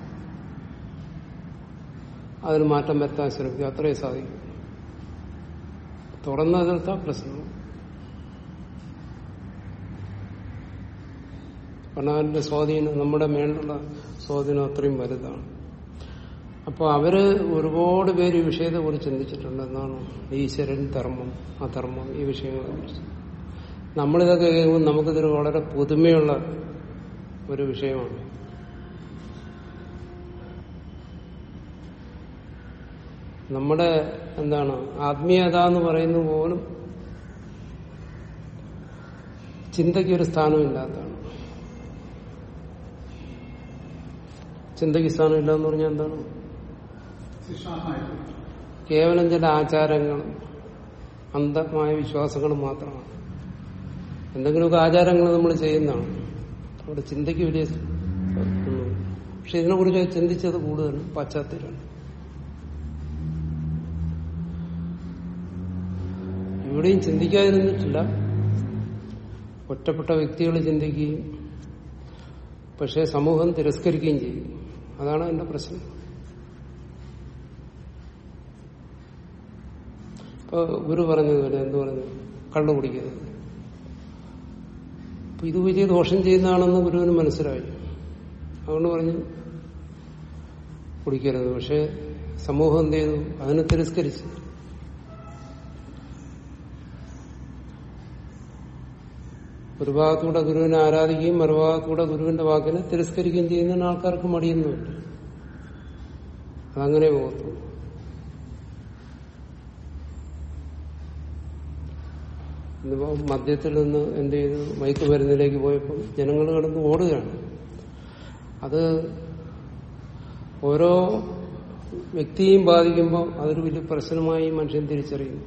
അതിന് മാറ്റം വരുത്താൻ ശ്രമിക്കുക അത്രയും സാധിക്കും തുറന്നെതിർത്താൽ പ്രശ്നം കാരണം അതിന്റെ സ്വാധീനം നമ്മുടെ മേലുള്ള സ്വാധീനം അത്രയും വലുതാണ് അപ്പോൾ അവര് ഒരുപാട് പേര് ഈ വിഷയത്തെ കുറിച്ച് ചിന്തിച്ചിട്ടുണ്ട് എന്നാണ് ഈശ്വരൻ ധർമ്മം അധർമ്മം ഈ വിഷയങ്ങളെ കുറിച്ച് നമ്മളിതൊക്കെ കേൾക്കുമ്പോൾ നമുക്കിതൊരു വളരെ പുതുമയുള്ള ഒരു വിഷയമാണ് നമ്മുടെ എന്താണ് ആത്മീയത എന്ന് പറയുന്നത് പോലും ചിന്തയ്ക്ക് ഒരു സ്ഥാനമില്ലാത്തതാണ് ചിന്തയ്ക്ക് സ്ഥാനമില്ല എന്ന് പറഞ്ഞാൽ എന്താണ് വിശ്വാസമായിട്ട് കേവലം ചില ആചാരങ്ങളും അന്ധമായ വിശ്വാസങ്ങളും മാത്രമാണ് എന്തെങ്കിലുമൊക്കെ ആചാരങ്ങൾ നമ്മൾ ചെയ്യുന്നതാണ് അവിടെ ചിന്തയ്ക്ക് വലിയ ഒന്നും പക്ഷെ ഇതിനെക്കുറിച്ച് ചിന്തിച്ചത് കൂടുതൽ പാശ്ചാത്യരാണ് ഇവിടെയും ചിന്തിക്കാതിരുന്നിട്ടില്ല ഒറ്റപ്പെട്ട വ്യക്തികൾ ചിന്തിക്കുകയും പക്ഷെ സമൂഹം തിരസ്കരിക്കുകയും ചെയ്യും അതാണ് എന്റെ പ്രശ്നം ഇപ്പൊ ഗുരു പറഞ്ഞതുപോലെ എന്ത് പറഞ്ഞു കള്ളു കുടിക്കരുത് അപ്പൊ ഇത് വലിയ ദോഷം ചെയ്യുന്നതാണെന്ന് ഗുരുവിന് മനസ്സിലായി അതുകൊണ്ട് പറഞ്ഞു കുടിക്കരുത് പക്ഷെ സമൂഹം എന്ത് ചെയ്തു അതിനെ തിരസ്കരിച്ചു ഒരു ഭാഗത്തൂടെ ഗുരുവിനെ ആരാധിക്കുകയും മറുഭാഗത്തൂടെ ഗുരുവിന്റെ വാക്കിനെ തിരസ്കരിക്കുകയും ചെയ്യുന്ന ആൾക്കാർക്ക് മടിയൊന്നുമില്ല അതങ്ങനെ പോകത്തുള്ളൂ ഇന്നിപ്പോ മദ്യത്തിൽ നിന്ന് എന്ത് ചെയ്തു മയക്കുമരുന്നിലേക്ക് പോയപ്പോൾ ജനങ്ങൾ കിടന്ന് ഓടുകയാണ് അത് ഓരോ വ്യക്തിയെയും ബാധിക്കുമ്പോൾ അതൊരു വലിയ പ്രശ്നമായി മനുഷ്യൻ തിരിച്ചറിയുന്നു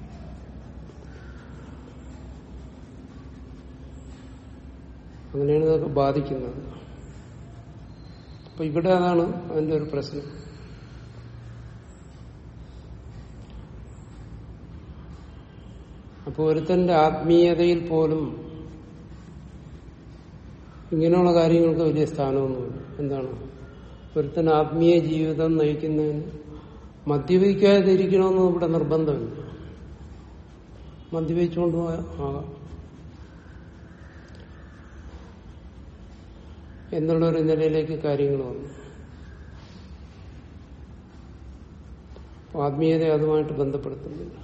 അങ്ങനെയാണ് ഇതൊക്കെ ബാധിക്കുന്നത് അപ്പൊ ഇവിടെ അതാണ് അതിന്റെ ഒരു പ്രശ്നം അപ്പൊ ഒരുത്തന്റെ ആത്മീയതയിൽ പോലും ഇങ്ങനെയുള്ള കാര്യങ്ങൾക്ക് വലിയ സ്ഥാനമൊന്നുമില്ല എന്താണ് ഒരുത്തൻ ആത്മീയ ജീവിതം നയിക്കുന്നതിന് മദ്യപിക്കാതിരിക്കണമെന്ന് ഇവിടെ നിർബന്ധമില്ല മദ്യപിച്ചുകൊണ്ട് പോയാൽ ആകാം എന്നുള്ള ഒരു നിലയിലേക്ക് കാര്യങ്ങൾ വന്നു അപ്പൊ ആത്മീയതയെ അതുമായിട്ട് ബന്ധപ്പെടുത്തുന്നില്ല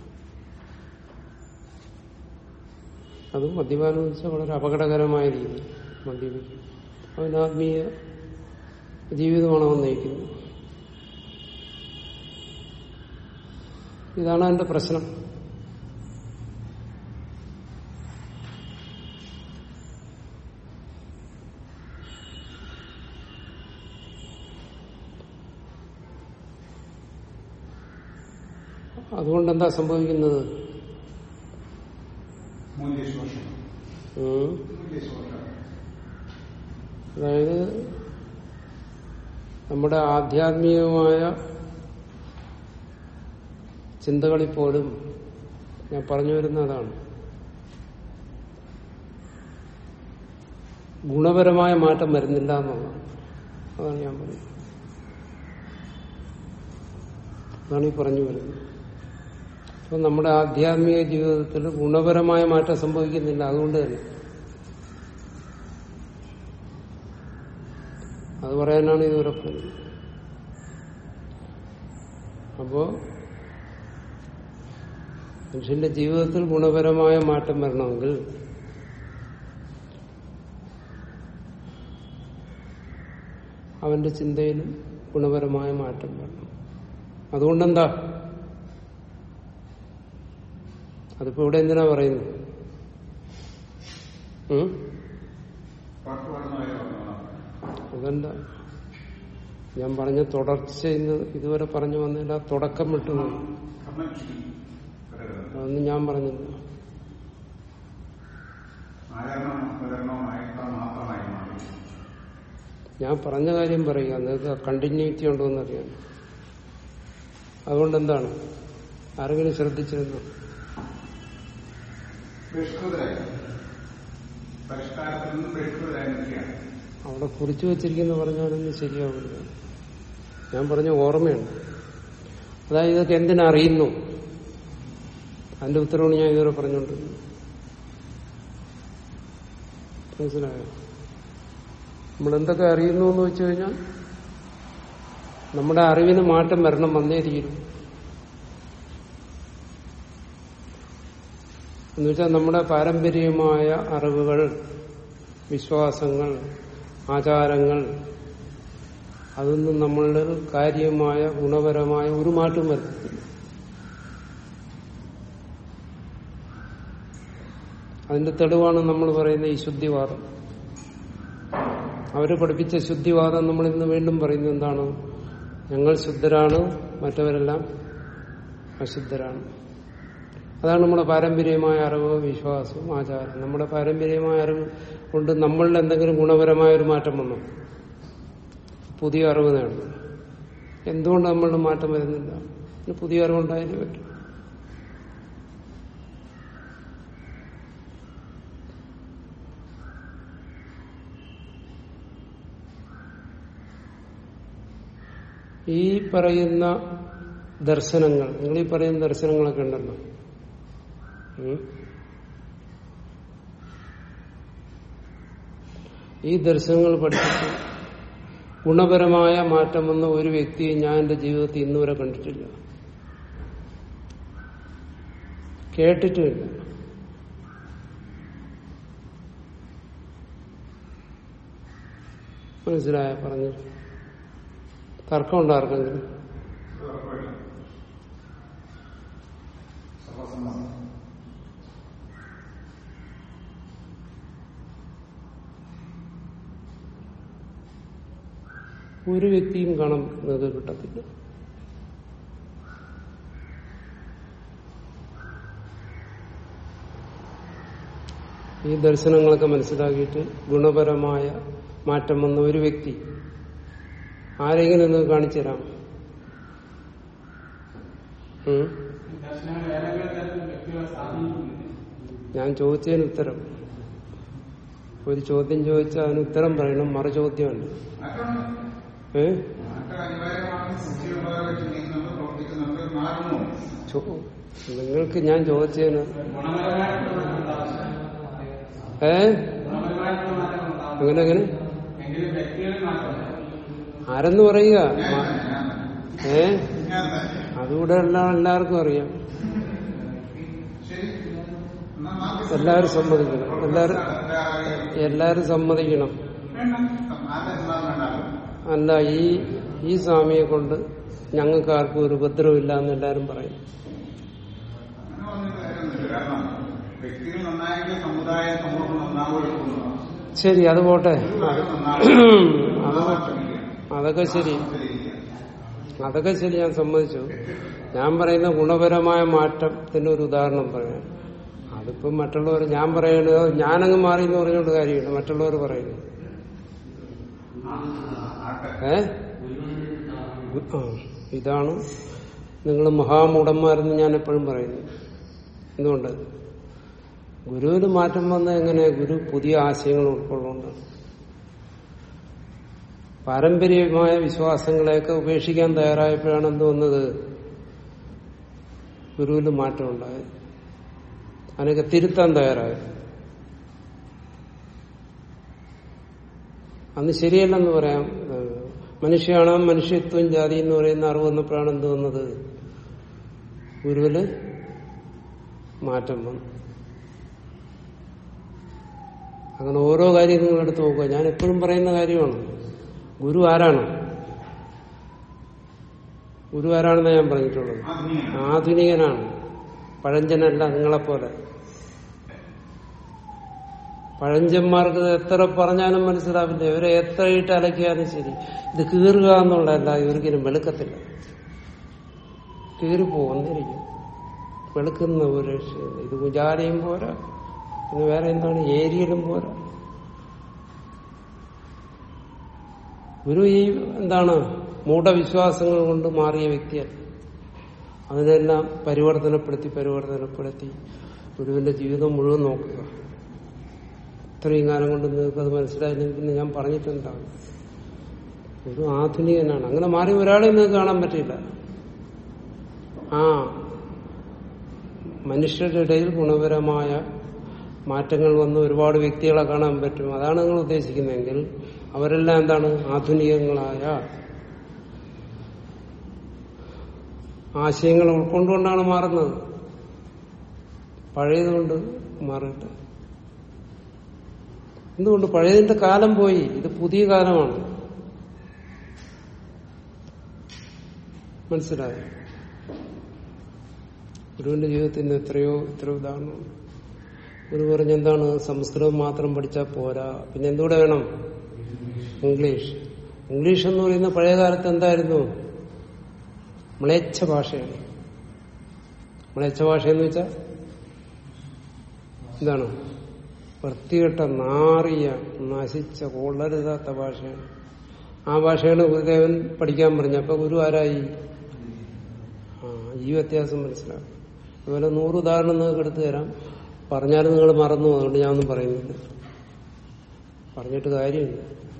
അത് മദ്യപാനം എന്ന് വെച്ചാൽ വളരെ അപകടകരമായ രീതി മദ്യപിക്കും അവന് ആത്മീയ ജീവിതമാണ് അവൻ നയിക്കുന്നത് ഇതാണ് അതിന്റെ പ്രശ്നം അതുകൊണ്ട് എന്താ സംഭവിക്കുന്നത് മൂല്യശോഷണം ഉം. മൂല്യശോഷണം അതായത് നമ്മുടെ ആധ്യാത്മികമായ ചിന്തകളിൽ പോലും ഞാൻ പറഞ്ഞു വരുന്നതാണ് ഗുണപരമായ മാറ്റം വരുന്നില്ല എന്നുള്ളതാണ് അതാണ് ഞാൻ പറയുന്നത് അതാണ് ഈ പറഞ്ഞു വരുന്നത് അപ്പൊ നമ്മുടെ ആധ്യാത്മിക ജീവിതത്തിൽ ഗുണപരമായ മാറ്റം സംഭവിക്കുന്നില്ല അതുകൊണ്ട് തന്നെ അത് പറയാനാണ് ഇതുവരെ പറഞ്ഞത് അപ്പോ മനുഷ്യന്റെ ജീവിതത്തിൽ ഗുണപരമായ മാറ്റം വരണമെങ്കിൽ അവന്റെ ചിന്തയിലും ഗുണപരമായ മാറ്റം വരണം അതുകൊണ്ടെന്താ അതിപ്പോ ഇവിടെ എന്തിനാ പറയുന്നത് ഉം? വാക്കുപാടുന്നവരെ പറഞ്ഞോളാം അതല്ല ഞാൻ പറഞ്ഞ തുടർച്ച ഇന്ന് ഇതുവരെ പറഞ്ഞു വന്നില്ല തുടക്കം വിട്ടുപോയി കർമ്മച്യുതി അതൊന്നും ഞാൻ പറഞ്ഞില്ല ആചരണം പ്രചരണവും മയക്കം മാത്രമായി മാറി ഞാൻ പറഞ്ഞ കാര്യം പറയുക നിങ്ങൾക്ക് കണ്ടിന്യൂറ്റി ഉണ്ടോ എന്നറിയാം അതുകൊണ്ട് എന്താണ് ആരെങ്കിലും ശ്രദ്ധിച്ചിരുന്നു ബഹിഷ്കൃതരായി പരിഷ്കാരത്തിൽ നിന്ന് ബഹിഷ്കൃതരായി നിൽക്കുകയാണ് അവിടെ കുറിച്ചു വെച്ചിരിക്കുന്നു പറഞ്ഞാലൊന്നും ശരിയാവില്ല ഞാൻ പറഞ്ഞ ഓർമ്മയുണ്ട് അതായത് ഇതൊക്കെ എന്തിനറിയുന്നു അതിന്റെ ഉത്തരവാണ് ഞാൻ ഇതുവരെ പറഞ്ഞുകൊണ്ടിരുന്നത് മനസ്സിലായോ നമ്മൾ എന്തൊക്കെ അറിയുന്നു എന്ന് വെച്ച് കഴിഞ്ഞാൽ നമ്മുടെ അറിവിന് മാറ്റം വരണം വന്നേ തീരും എന്നുവെച്ചാൽ നമ്മുടെ പാരമ്പര്യമായ അറിവുകൾ വിശ്വാസങ്ങൾ ആചാരങ്ങൾ അതൊന്നും നമ്മളിൽ കാര്യമായ ഗുണപരമായ ഒരു മാറ്റം വരുത്തില്ല അതിന്റെ തെളിവാണ് നമ്മൾ പറയുന്ന ഈ ശുദ്ധിവാദം അവര് പഠിപ്പിച്ച ശുദ്ധിവാദം നമ്മൾ ഇന്ന് വീണ്ടും പറയുന്നത് എന്താണ് ഞങ്ങൾ ശുദ്ധരാണ് മറ്റവരെല്ലാം അശുദ്ധരാണ് അതാണ് നമ്മുടെ പാരമ്പര്യമായ അറിവ് വിശ്വാസം ആചാരം നമ്മുടെ പാരമ്പര്യമായ അറിവ് കൊണ്ട് നമ്മളിൽ എന്തെങ്കിലും ഗുണപരമായ ഒരു മാറ്റം വന്നു പുതിയ അറിവ് നേടുന്നു എന്തുകൊണ്ട് നമ്മളിൽ മാറ്റം വരുന്നില്ല പിന്നെ പുതിയ അറിവുണ്ടായാലേ പറ്റും ഈ പറയുന്ന ദർശനങ്ങൾ നിങ്ങൾ ഈ പറയുന്ന ദർശനങ്ങളൊക്കെ ഉണ്ടല്ലോ ഉം. ഈ ദർശനങ്ങൾ പഠിച്ചിട്ട് ഗുണപരമായ മാറ്റം വന്ന ഒരു വ്യക്തിയെ ഞാൻ എന്റെ ജീവിതത്തിൽ ഇന്നുവരെ കണ്ടിട്ടില്ല കേട്ടിട്ടുമില്ല മനസ്സിലായ പറഞ്ഞു തർക്കമുണ്ടോ ആർക്കെങ്കിലും ഇത് ഉറപ്പില്ല സർവസമ്മതം ഒരു വ്യക്തിയും കാണാൻ നിങ്ങൾക്ക് കിട്ടത്തില്ല ഈ ദർശനങ്ങളൊക്കെ മനസ്സിലാക്കിയിട്ട് ഗുണപരമായ മാറ്റം വന്ന ഒരു വ്യക്തി ആരെങ്കിലും ഒന്ന് കാണിച്ചു തരാം ഉം? ഞാൻ ചോദിച്ചതിന് ഉത്തരം ഒരു ചോദ്യം ചോദിച്ചാൽ അതിന് ഉത്തരം പറയണം മറു ചോദ്യമുണ്ട് മാറ്റമുണ്ട് ഏ മാറ്റം അനിവാര്യമാണ് ബുദ്ധിയുള്ളവരെ ചിന്തിക്കുന്നുണ്ട് പ്രവർത്തിക്കുന്നുണ്ട് മാറുന്നു ചോ- നിങ്ങൾക്ക് ഞാൻ ചോദിച്ചതിന് ഏ അങ്ങനെ അങ്ങനെ ആരെന്ന് പറയുക മ- ഏ ഞാൻ തന്നെ അതുകൂടെ എല്ലാം എല്ലാവർക്കും അറിയാം ശരി എന്നാ മാർക്ക് എല്ലാവരും സമ്മതിക്കണം എല്ലാവരും വേണ്ട എല്ലാവരും സമ്മതിക്കണം ആരുടെ സമ്മതം വേണ്ടാലും അല്ല ഈ ഈ സ്വാമിയെ കൊണ്ട് ഞങ്ങൾക്ക് ആർക്കും ഒരു ഉപദ്രവമില്ല എന്ന് എല്ലാവരും പറയും അങ്ങനെ പറഞ്ഞിട്ട് കാര്യമൊന്നുമില്ല കാരണം വ്യക്തികൾ നന്നായെങ്കിൽ സമുദായം സമൂഹം നന്നാവുകയുള്ളൂ ശരി അത് പോട്ടെ അത് അത് അത് അതൊക്കെ ശരി അതൊക്കെ ശരി ഞാൻ സമ്മതിച്ചു ഞാൻ പറയുന്ന ഗുണപരമായ മാറ്റത്തിന്റെ ഒരു ഉദാഹരണം പറയാം അതിപ്പോ മറ്റുള്ളവർ ഞാൻ പറയണത് ഞാനങ്ങ് മാറി എന്ന് പറഞ്ഞുകൊണ്ട് കാര്യമില്ല മറ്റുള്ളവർ പറയുന്നു ഏ ആ ഇതാണ് നിങ്ങൾ മഹാമൂടന്മാരെന്ന് ഞാൻ എപ്പോഴും പറയുന്നു എന്തുകൊണ്ട് ഗുരുവിന് മാറ്റം വന്ന എങ്ങനെ ഗുരു പുതിയ ആശയങ്ങൾ ഉൾക്കൊള്ളുകൊണ്ടാണ് പാരമ്പര്യമായ വിശ്വാസങ്ങളെയൊക്കെ ഉപേക്ഷിക്കാൻ തയ്യാറായപ്പോഴാണ് എന്ത് വന്നത് ഗുരുവിൽ മാറ്റം ഉണ്ടായത് അതിനൊക്കെ തിരുത്താൻ തയ്യാറായത് അന്ന് ശരിയല്ലെന്ന് പറയാം ഏഹ് മനുഷ്യയാണ് മനുഷ്യത്വം ജാതി എന്ന് പറയുന്ന അറിവ് വന്നപ്പോഴാണ് എന്ത് വന്നത് ഗുരുവില് മാറ്റം വന്നു അങ്ങനെ ഓരോ കാര്യം നിങ്ങൾ എടുത്ത് നോക്കുക ഞാൻ എപ്പോഴും പറയുന്ന കാര്യമാണ് ഗുരു ആരാണ് ഗുരു ആരാണെന്ന് ഞാൻ പറഞ്ഞിട്ടുള്ളത് ആധുനികനാണ് പഴഞ്ചനല്ല നിങ്ങളെപ്പോലെ പഴഞ്ചന്മാർക്ക് ഇത് എത്ര പറഞ്ഞാലും മനസ്സിലാവില്ല ഇവരെ എത്ര ഇട്ട് അലക്കിയാലും ശരി ഇത് കീറുക എന്നുള്ളതല്ല ഇവർക്കിനും വെളുക്കത്തില്ല കീറിപ്പോ വന്നിരിക്കും വെളുക്കുന്ന ഒരു രക്ഷയില്ല ഇത് ഉജാലയും പോരാ പിന്നെ വേറെ എന്താണ് ഏരിയലും പോരാ ഗുരു ഈ എന്താണ് മൂഢവിശ്വാസങ്ങൾ കൊണ്ട് മാറിയ വ്യക്തിയല്ല അതിനെല്ലാം പരിവർത്തനപ്പെടുത്തി പരിവർത്തനപ്പെടുത്തി ഗുരുവിന്റെ ജീവിതം മുഴുവൻ നോക്കുക ഇത്രയും കാലം കൊണ്ട് നിങ്ങൾക്ക് അത് മനസ്സിലായില്ലെങ്കിൽ പിന്നെ ഞാൻ പറഞ്ഞിട്ടുണ്ടാവും ഒരു ആധുനികനാണ് അങ്ങനെ മാറി ഒരാളെ നിങ്ങൾക്ക് കാണാൻ പറ്റില്ല ആ മനുഷ്യരുടെ ഇടയിൽ ഗുണപരമായ മാറ്റങ്ങൾ വന്ന് ഒരുപാട് വ്യക്തികളെ കാണാൻ പറ്റും അതാണ് നിങ്ങൾ ഉദ്ദേശിക്കുന്നതെങ്കിൽ അവരെല്ലാം എന്താണ് ആധുനികങ്ങളായ ആശയങ്ങൾ ഉൾക്കൊണ്ടുകൊണ്ടാണ് മാറുന്നത് പഴയതുകൊണ്ട് മാറിയിട്ട് എന്തുകൊണ്ട് പഴയതിന്റെ കാലം പോയി ഇത് പുതിയ കാലമാണ് മനസ്സിലായോ ഗുരുവിന്റെ ജീവിതത്തിന്റെ എത്രയോ എത്രയോ ഉദാഹരണമാണ് ഗുരു പറഞ്ഞ എന്താണ് സംസ്കൃതം മാത്രം പഠിച്ചാൽ പോരാ പിന്നെ എന്തുകൂടെ വേണം ഇംഗ്ലീഷ് ഇംഗ്ലീഷ് എന്ന് പറയുന്ന പഴയ കാലത്ത് എന്തായിരുന്നു മ്ലേച്ഛ ഭാഷയാണ് മ്ലേച്ഛ ഭാഷ എന്ന് വെച്ചാൽ എന്താണ് വൃത്തികെട്ട നാറിയ നശിച്ച കൊള്ളരുതാത്ത ഭാഷയാണ് ആ ഭാഷയാണ് ഗുരുദേവൻ പഠിക്കാൻ പറഞ്ഞു അപ്പൊ ഗുരു ആരായി ആ ഈ വ്യത്യാസം മനസ്സിലാവും അതുപോലെ നൂറ് ഉദാഹരണം നിങ്ങൾക്ക് എടുത്തു തരാം പറഞ്ഞാലും നിങ്ങൾ മറന്നു പോകും. അതുകൊണ്ട് ഞാനൊന്നും പറയുന്നില്ല പറഞ്ഞിട്ട് കാര്യമില്ല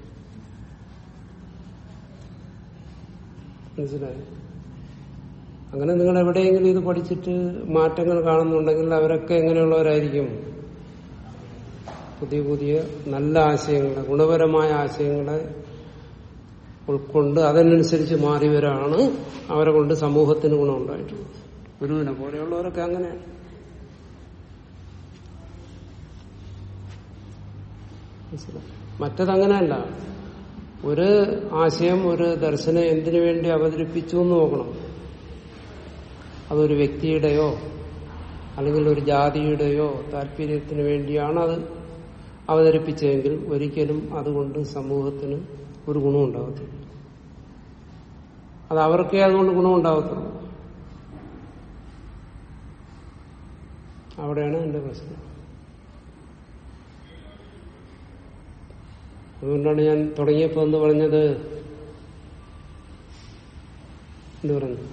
മനസ്സിലായി അങ്ങനെ നിങ്ങൾ എവിടെയെങ്കിലും ഇത് പഠിച്ചിട്ട് മാറ്റങ്ങൾ കാണുന്നുണ്ടെങ്കിൽ അവരൊക്കെ എങ്ങനെയുള്ളവരായിരിക്കും പുതിയ പുതിയ നല്ല ആശയങ്ങളെ ഗുണപരമായ ആശയങ്ങളെ ഉൾക്കൊണ്ട് അതിനനുസരിച്ച് മാറിയവരാണ് അവരെ കൊണ്ട് സമൂഹത്തിന് ഗുണമുണ്ടായിട്ടുള്ളത് ഗുരുവിനെ പോലെയുള്ളവരൊക്കെ അങ്ങനെയാണ് മനസ്സിലായി മറ്റതങ്ങനെയല്ല ഒരു ആശയം ഒരു ദർശനം എന്തിനു വേണ്ടി അവതരിപ്പിച്ചു എന്ന് നോക്കണം അതൊരു വ്യക്തിയുടെയോ അല്ലെങ്കിൽ ഒരു ജാതിയുടെയോ താല്പര്യത്തിന് വേണ്ടിയാണ് അത് അവതരിപ്പിച്ചതെങ്കിൽ ഒരിക്കലും അതുകൊണ്ട് സമൂഹത്തിന് ഒരു ഗുണം ഉണ്ടാകത്തില്ല അത് അവർക്കേ അതുകൊണ്ട് ഗുണം ഉണ്ടാകത്തുള്ളൂ അവിടെയാണ് എന്റെ പ്രശ്നം അതുകൊണ്ടാണ് ഞാൻ തുടങ്ങിയപ്പോ എന്ത് പറഞ്ഞത് എന്ത് പറഞ്ഞു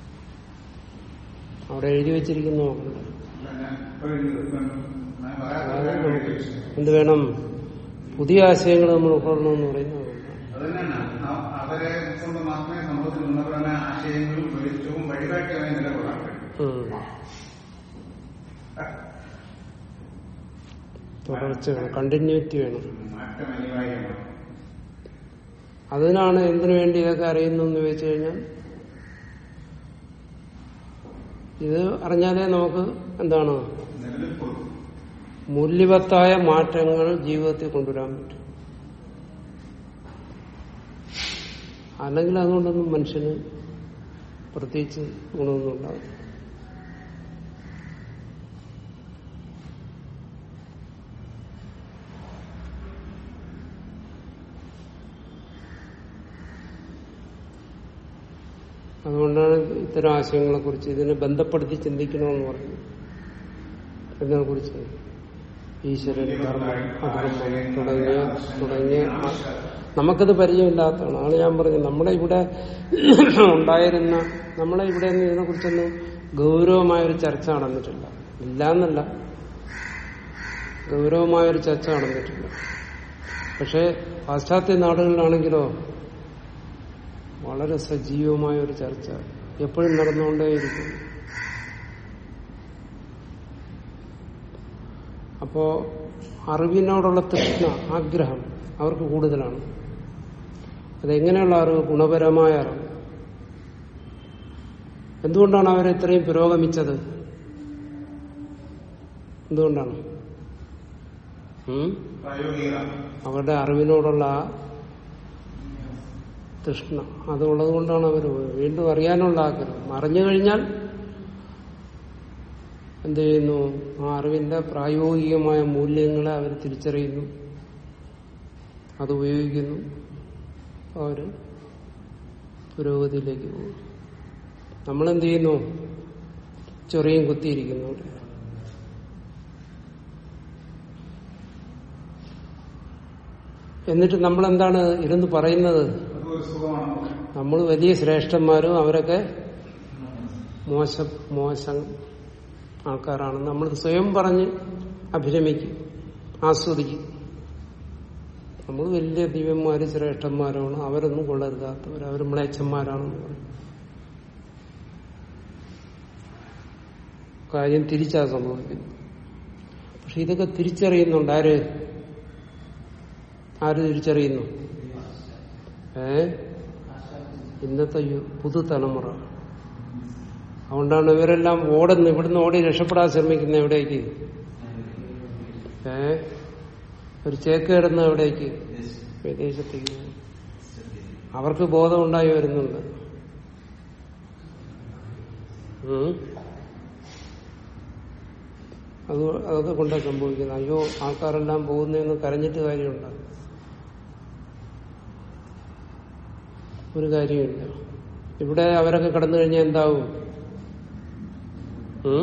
അവിടെ എഴുതി വെച്ചിരിക്കുന്നു നോക്കണ്ട ഞാൻ ഇപ്പോൾ ഇത് ഞാൻ അതായത് പറയാൻ നമുക്ക് എന്ത് വേണം പുതിയ ആശയങ്ങൾ നമ്മൾ ഉൾക്കൊള്ളണമെന്ന് പറയുന്നത് അതുകൊണ്ടാണ്. അത് തന്നെയാണ് അ- അവരെ കൊണ്ട് മാത്രമേ സമൂഹത്തിൽ ഗുണപരമായ ആശയങ്ങളും വെളിച്ചവും വഴികാട്ടിയായി നിലകൊള്ളാൻ കഴിയൂ ഉം. തുടർച്ച വേണം കണ്ടിന്യൂറ്റി വേണം മാറ്റം അനിവാര്യമാണ് അതിനാണ് എന്തിനു വേണ്ടി ഇതൊക്കെ അറിയുന്നു എന്ന് ചോദിച്ചു കഴിഞ്ഞാൽ ഇത് അറിഞ്ഞാലേ നമുക്ക് എന്താണ് നിലനിൽപ്പുള്ളൂ മൂല്യവത്തായ മാറ്റങ്ങൾ ജീവിതത്തിൽ കൊണ്ടുവരാൻ പറ്റും അല്ലെങ്കിൽ അതുകൊണ്ടൊന്നും മനുഷ്യന് പ്രത്യേകിച്ച് ഗുണമൊന്നും ഉണ്ടാകും അതുകൊണ്ടാണ് ഇത്തരം ആശയങ്ങളെ കുറിച്ച് ഇതിനെ ബന്ധപ്പെടുത്തി ചിന്തിക്കണമെന്ന് പറയുന്നത് ഇതിനെ കുറിച്ച് ഈശ്വരൻ ധർമ്മം അധർമ്മം തുടങ്ങിയ തുടങ്ങിയ ആ- നമുക്കത് പരിചയമില്ലാത്തതാണ് അതാണ് ഞാൻ പറഞ്ഞത് നമ്മുടെ ഇവിടെ ഉണ്ടായിരുന്ന നമ്മളെ ഇവിടെ ഒന്നും ഇതിനെ കുറിച്ചൊന്നും ഗൗരവമായ ഒരു ചർച്ച നടന്നിട്ടില്ല ഇല്ല എന്നല്ല ഗൗരവമായ ഒരു ചർച്ച നടന്നിട്ടില്ല പക്ഷെ പാശ്ചാത്യ നാടുകളിലാണെങ്കിലോ വളരെ സജീവമായ ഒരു ചർച്ച എപ്പോഴും നടന്നുകൊണ്ടേയിരിക്കും അപ്പോ അറിവിനോടുള്ള തൃഷ്ണ ആഗ്രഹം അവർക്ക് കൂടുതലാണ് അതെങ്ങനെയുള്ള അറിവ് ഗുണപരമായ അറിവ് എന്തുകൊണ്ടാണ് അവർ ഇത്രയും പുരോഗമിച്ചത് എന്തുകൊണ്ടാണ് ഉം? പ്രായോഗിക അവരുടെ അറിവിനോടുള്ള ആ തൃഷ്ണ അതുള്ളത് കൊണ്ടാണ് അവർ വീണ്ടും അറിയാനുള്ള ആഗ്രഹം അറിഞ്ഞു കഴിഞ്ഞാൽ എന്ത് ചെയ്യുന്നു ആ അറിവിന്റെ പ്രായോഗികമായ മൂല്യങ്ങളെ അവർ തിരിച്ചറിയുന്നു അത് ഉപയോഗിക്കുന്നു അവര് പുരോഗതിയിലേക്ക് പോകും നമ്മളെന്ത് ചെയ്യുന്നു ചൊറിയും കുത്തിയിരിക്കുന്നു അവിടെ എന്നിട്ട് നമ്മൾ എന്താണ് ഇരുന്ന് പറയുന്നത് അത് ഒരു സുഖമാണ് നമ്മൾ വലിയ ശ്രേഷ്ഠന്മാരും അവരൊക്കെ മോശം മോശം ആൾക്കാരാണ് നമ്മൾ സ്വയം പറഞ്ഞ് അഭിരമിക്കും ആസ്വദിക്കും നമ്മൾ വലിയ ദിവ്യന്മാരും ശ്രേഷ്ഠന്മാരുമാണ് അവരൊന്നും കൊള്ളരുതാത്തവർ അവർ മ്ലേച്ഛന്മാരാണെന്ന് പറയും കാര്യം തിരിച്ചാ സംഭവിക്കുന്നു പക്ഷെ ഇതൊക്കെ തിരിച്ചറിയുന്നുണ്ട് ആര് ആര് തിരിച്ചറിയുന്നു ഏ ഇന്നത്തെ യു- പുതുതലമുറ അതുകൊണ്ടാണ് ഇവരെല്ലാം ഓടുന്നു ഇവിടുന്ന് ഓടി രക്ഷപ്പെടാൻ ശ്രമിക്കുന്ന എവിടേക്ക് ഏ ഒരു ചേക്ക് കിടന്ന് എവിടേക്ക് വിദേശത്തേക്ക് പോകും. അവർക്ക് ബോധമുണ്ടായി വരുന്നുണ്ട് ഉം. അത് അതൊക്കെ കൊണ്ടാ സംഭവിക്കുന്നത് അയ്യോ ആൾക്കാരെല്ലാം പോകുന്നതെന്ന് കരഞ്ഞിട്ട് കാര്യമുണ്ടോ ഒരു കാര്യമില്ല ഇവിടെ അവരൊക്കെ കടന്നു കഴിഞ്ഞാൽ എന്താവും ഉം?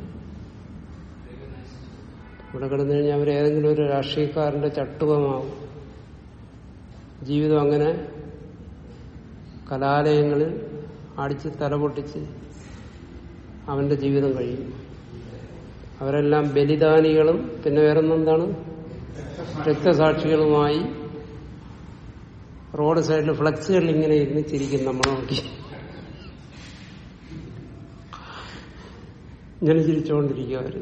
ഇവിടെ കിടന്നു കഴിഞ്ഞാൽ അവർ ഏതെങ്കിലും ഒരു രാഷ്ട്രീയക്കാരന്റെ ചട്ടുകമാവും ജീവിതം അങ്ങനെ കലാലയങ്ങളിൽ അടിച്ച് തലപൊട്ടിച്ച് അവന്റെ ജീവിതം കഴിയും അവരെല്ലാം ബലിദാനികളും പിന്നെ വേറൊന്നെന്താണ് രക്തസാക്ഷികളുമായി റോഡ് സൈഡിൽ ഫ്ലക്സുകളിൽ ഇങ്ങനെ ഇരുന്ന് ചിരിക്കും നമ്മളെ നോക്കി ഇങ്ങനെ ചിരിച്ചുകൊണ്ടിരിക്കും അവര്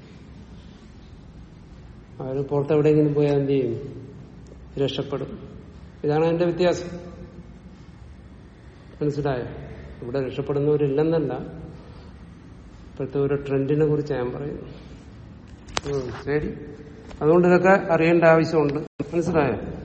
അവര് പുറത്തെവിടെയെങ്കിലും പോയാൽ എന്ത് ചെയ്യും രക്ഷപ്പെടും ഇതാണ് അതിന്റെ വ്യത്യാസം മനസ്സിലായോ ഇവിടെ രക്ഷപ്പെടുന്നവരില്ലെന്നല്ല ഇപ്പോഴത്തെ ഒരു ട്രെൻഡിനെ കുറിച്ച് ഞാൻ പറയുന്നു ഉം, ശരി അതുകൊണ്ട് ഇതൊക്കെ അറിയേണ്ട ആവശ്യമുണ്ട് മനസ്സിലായോ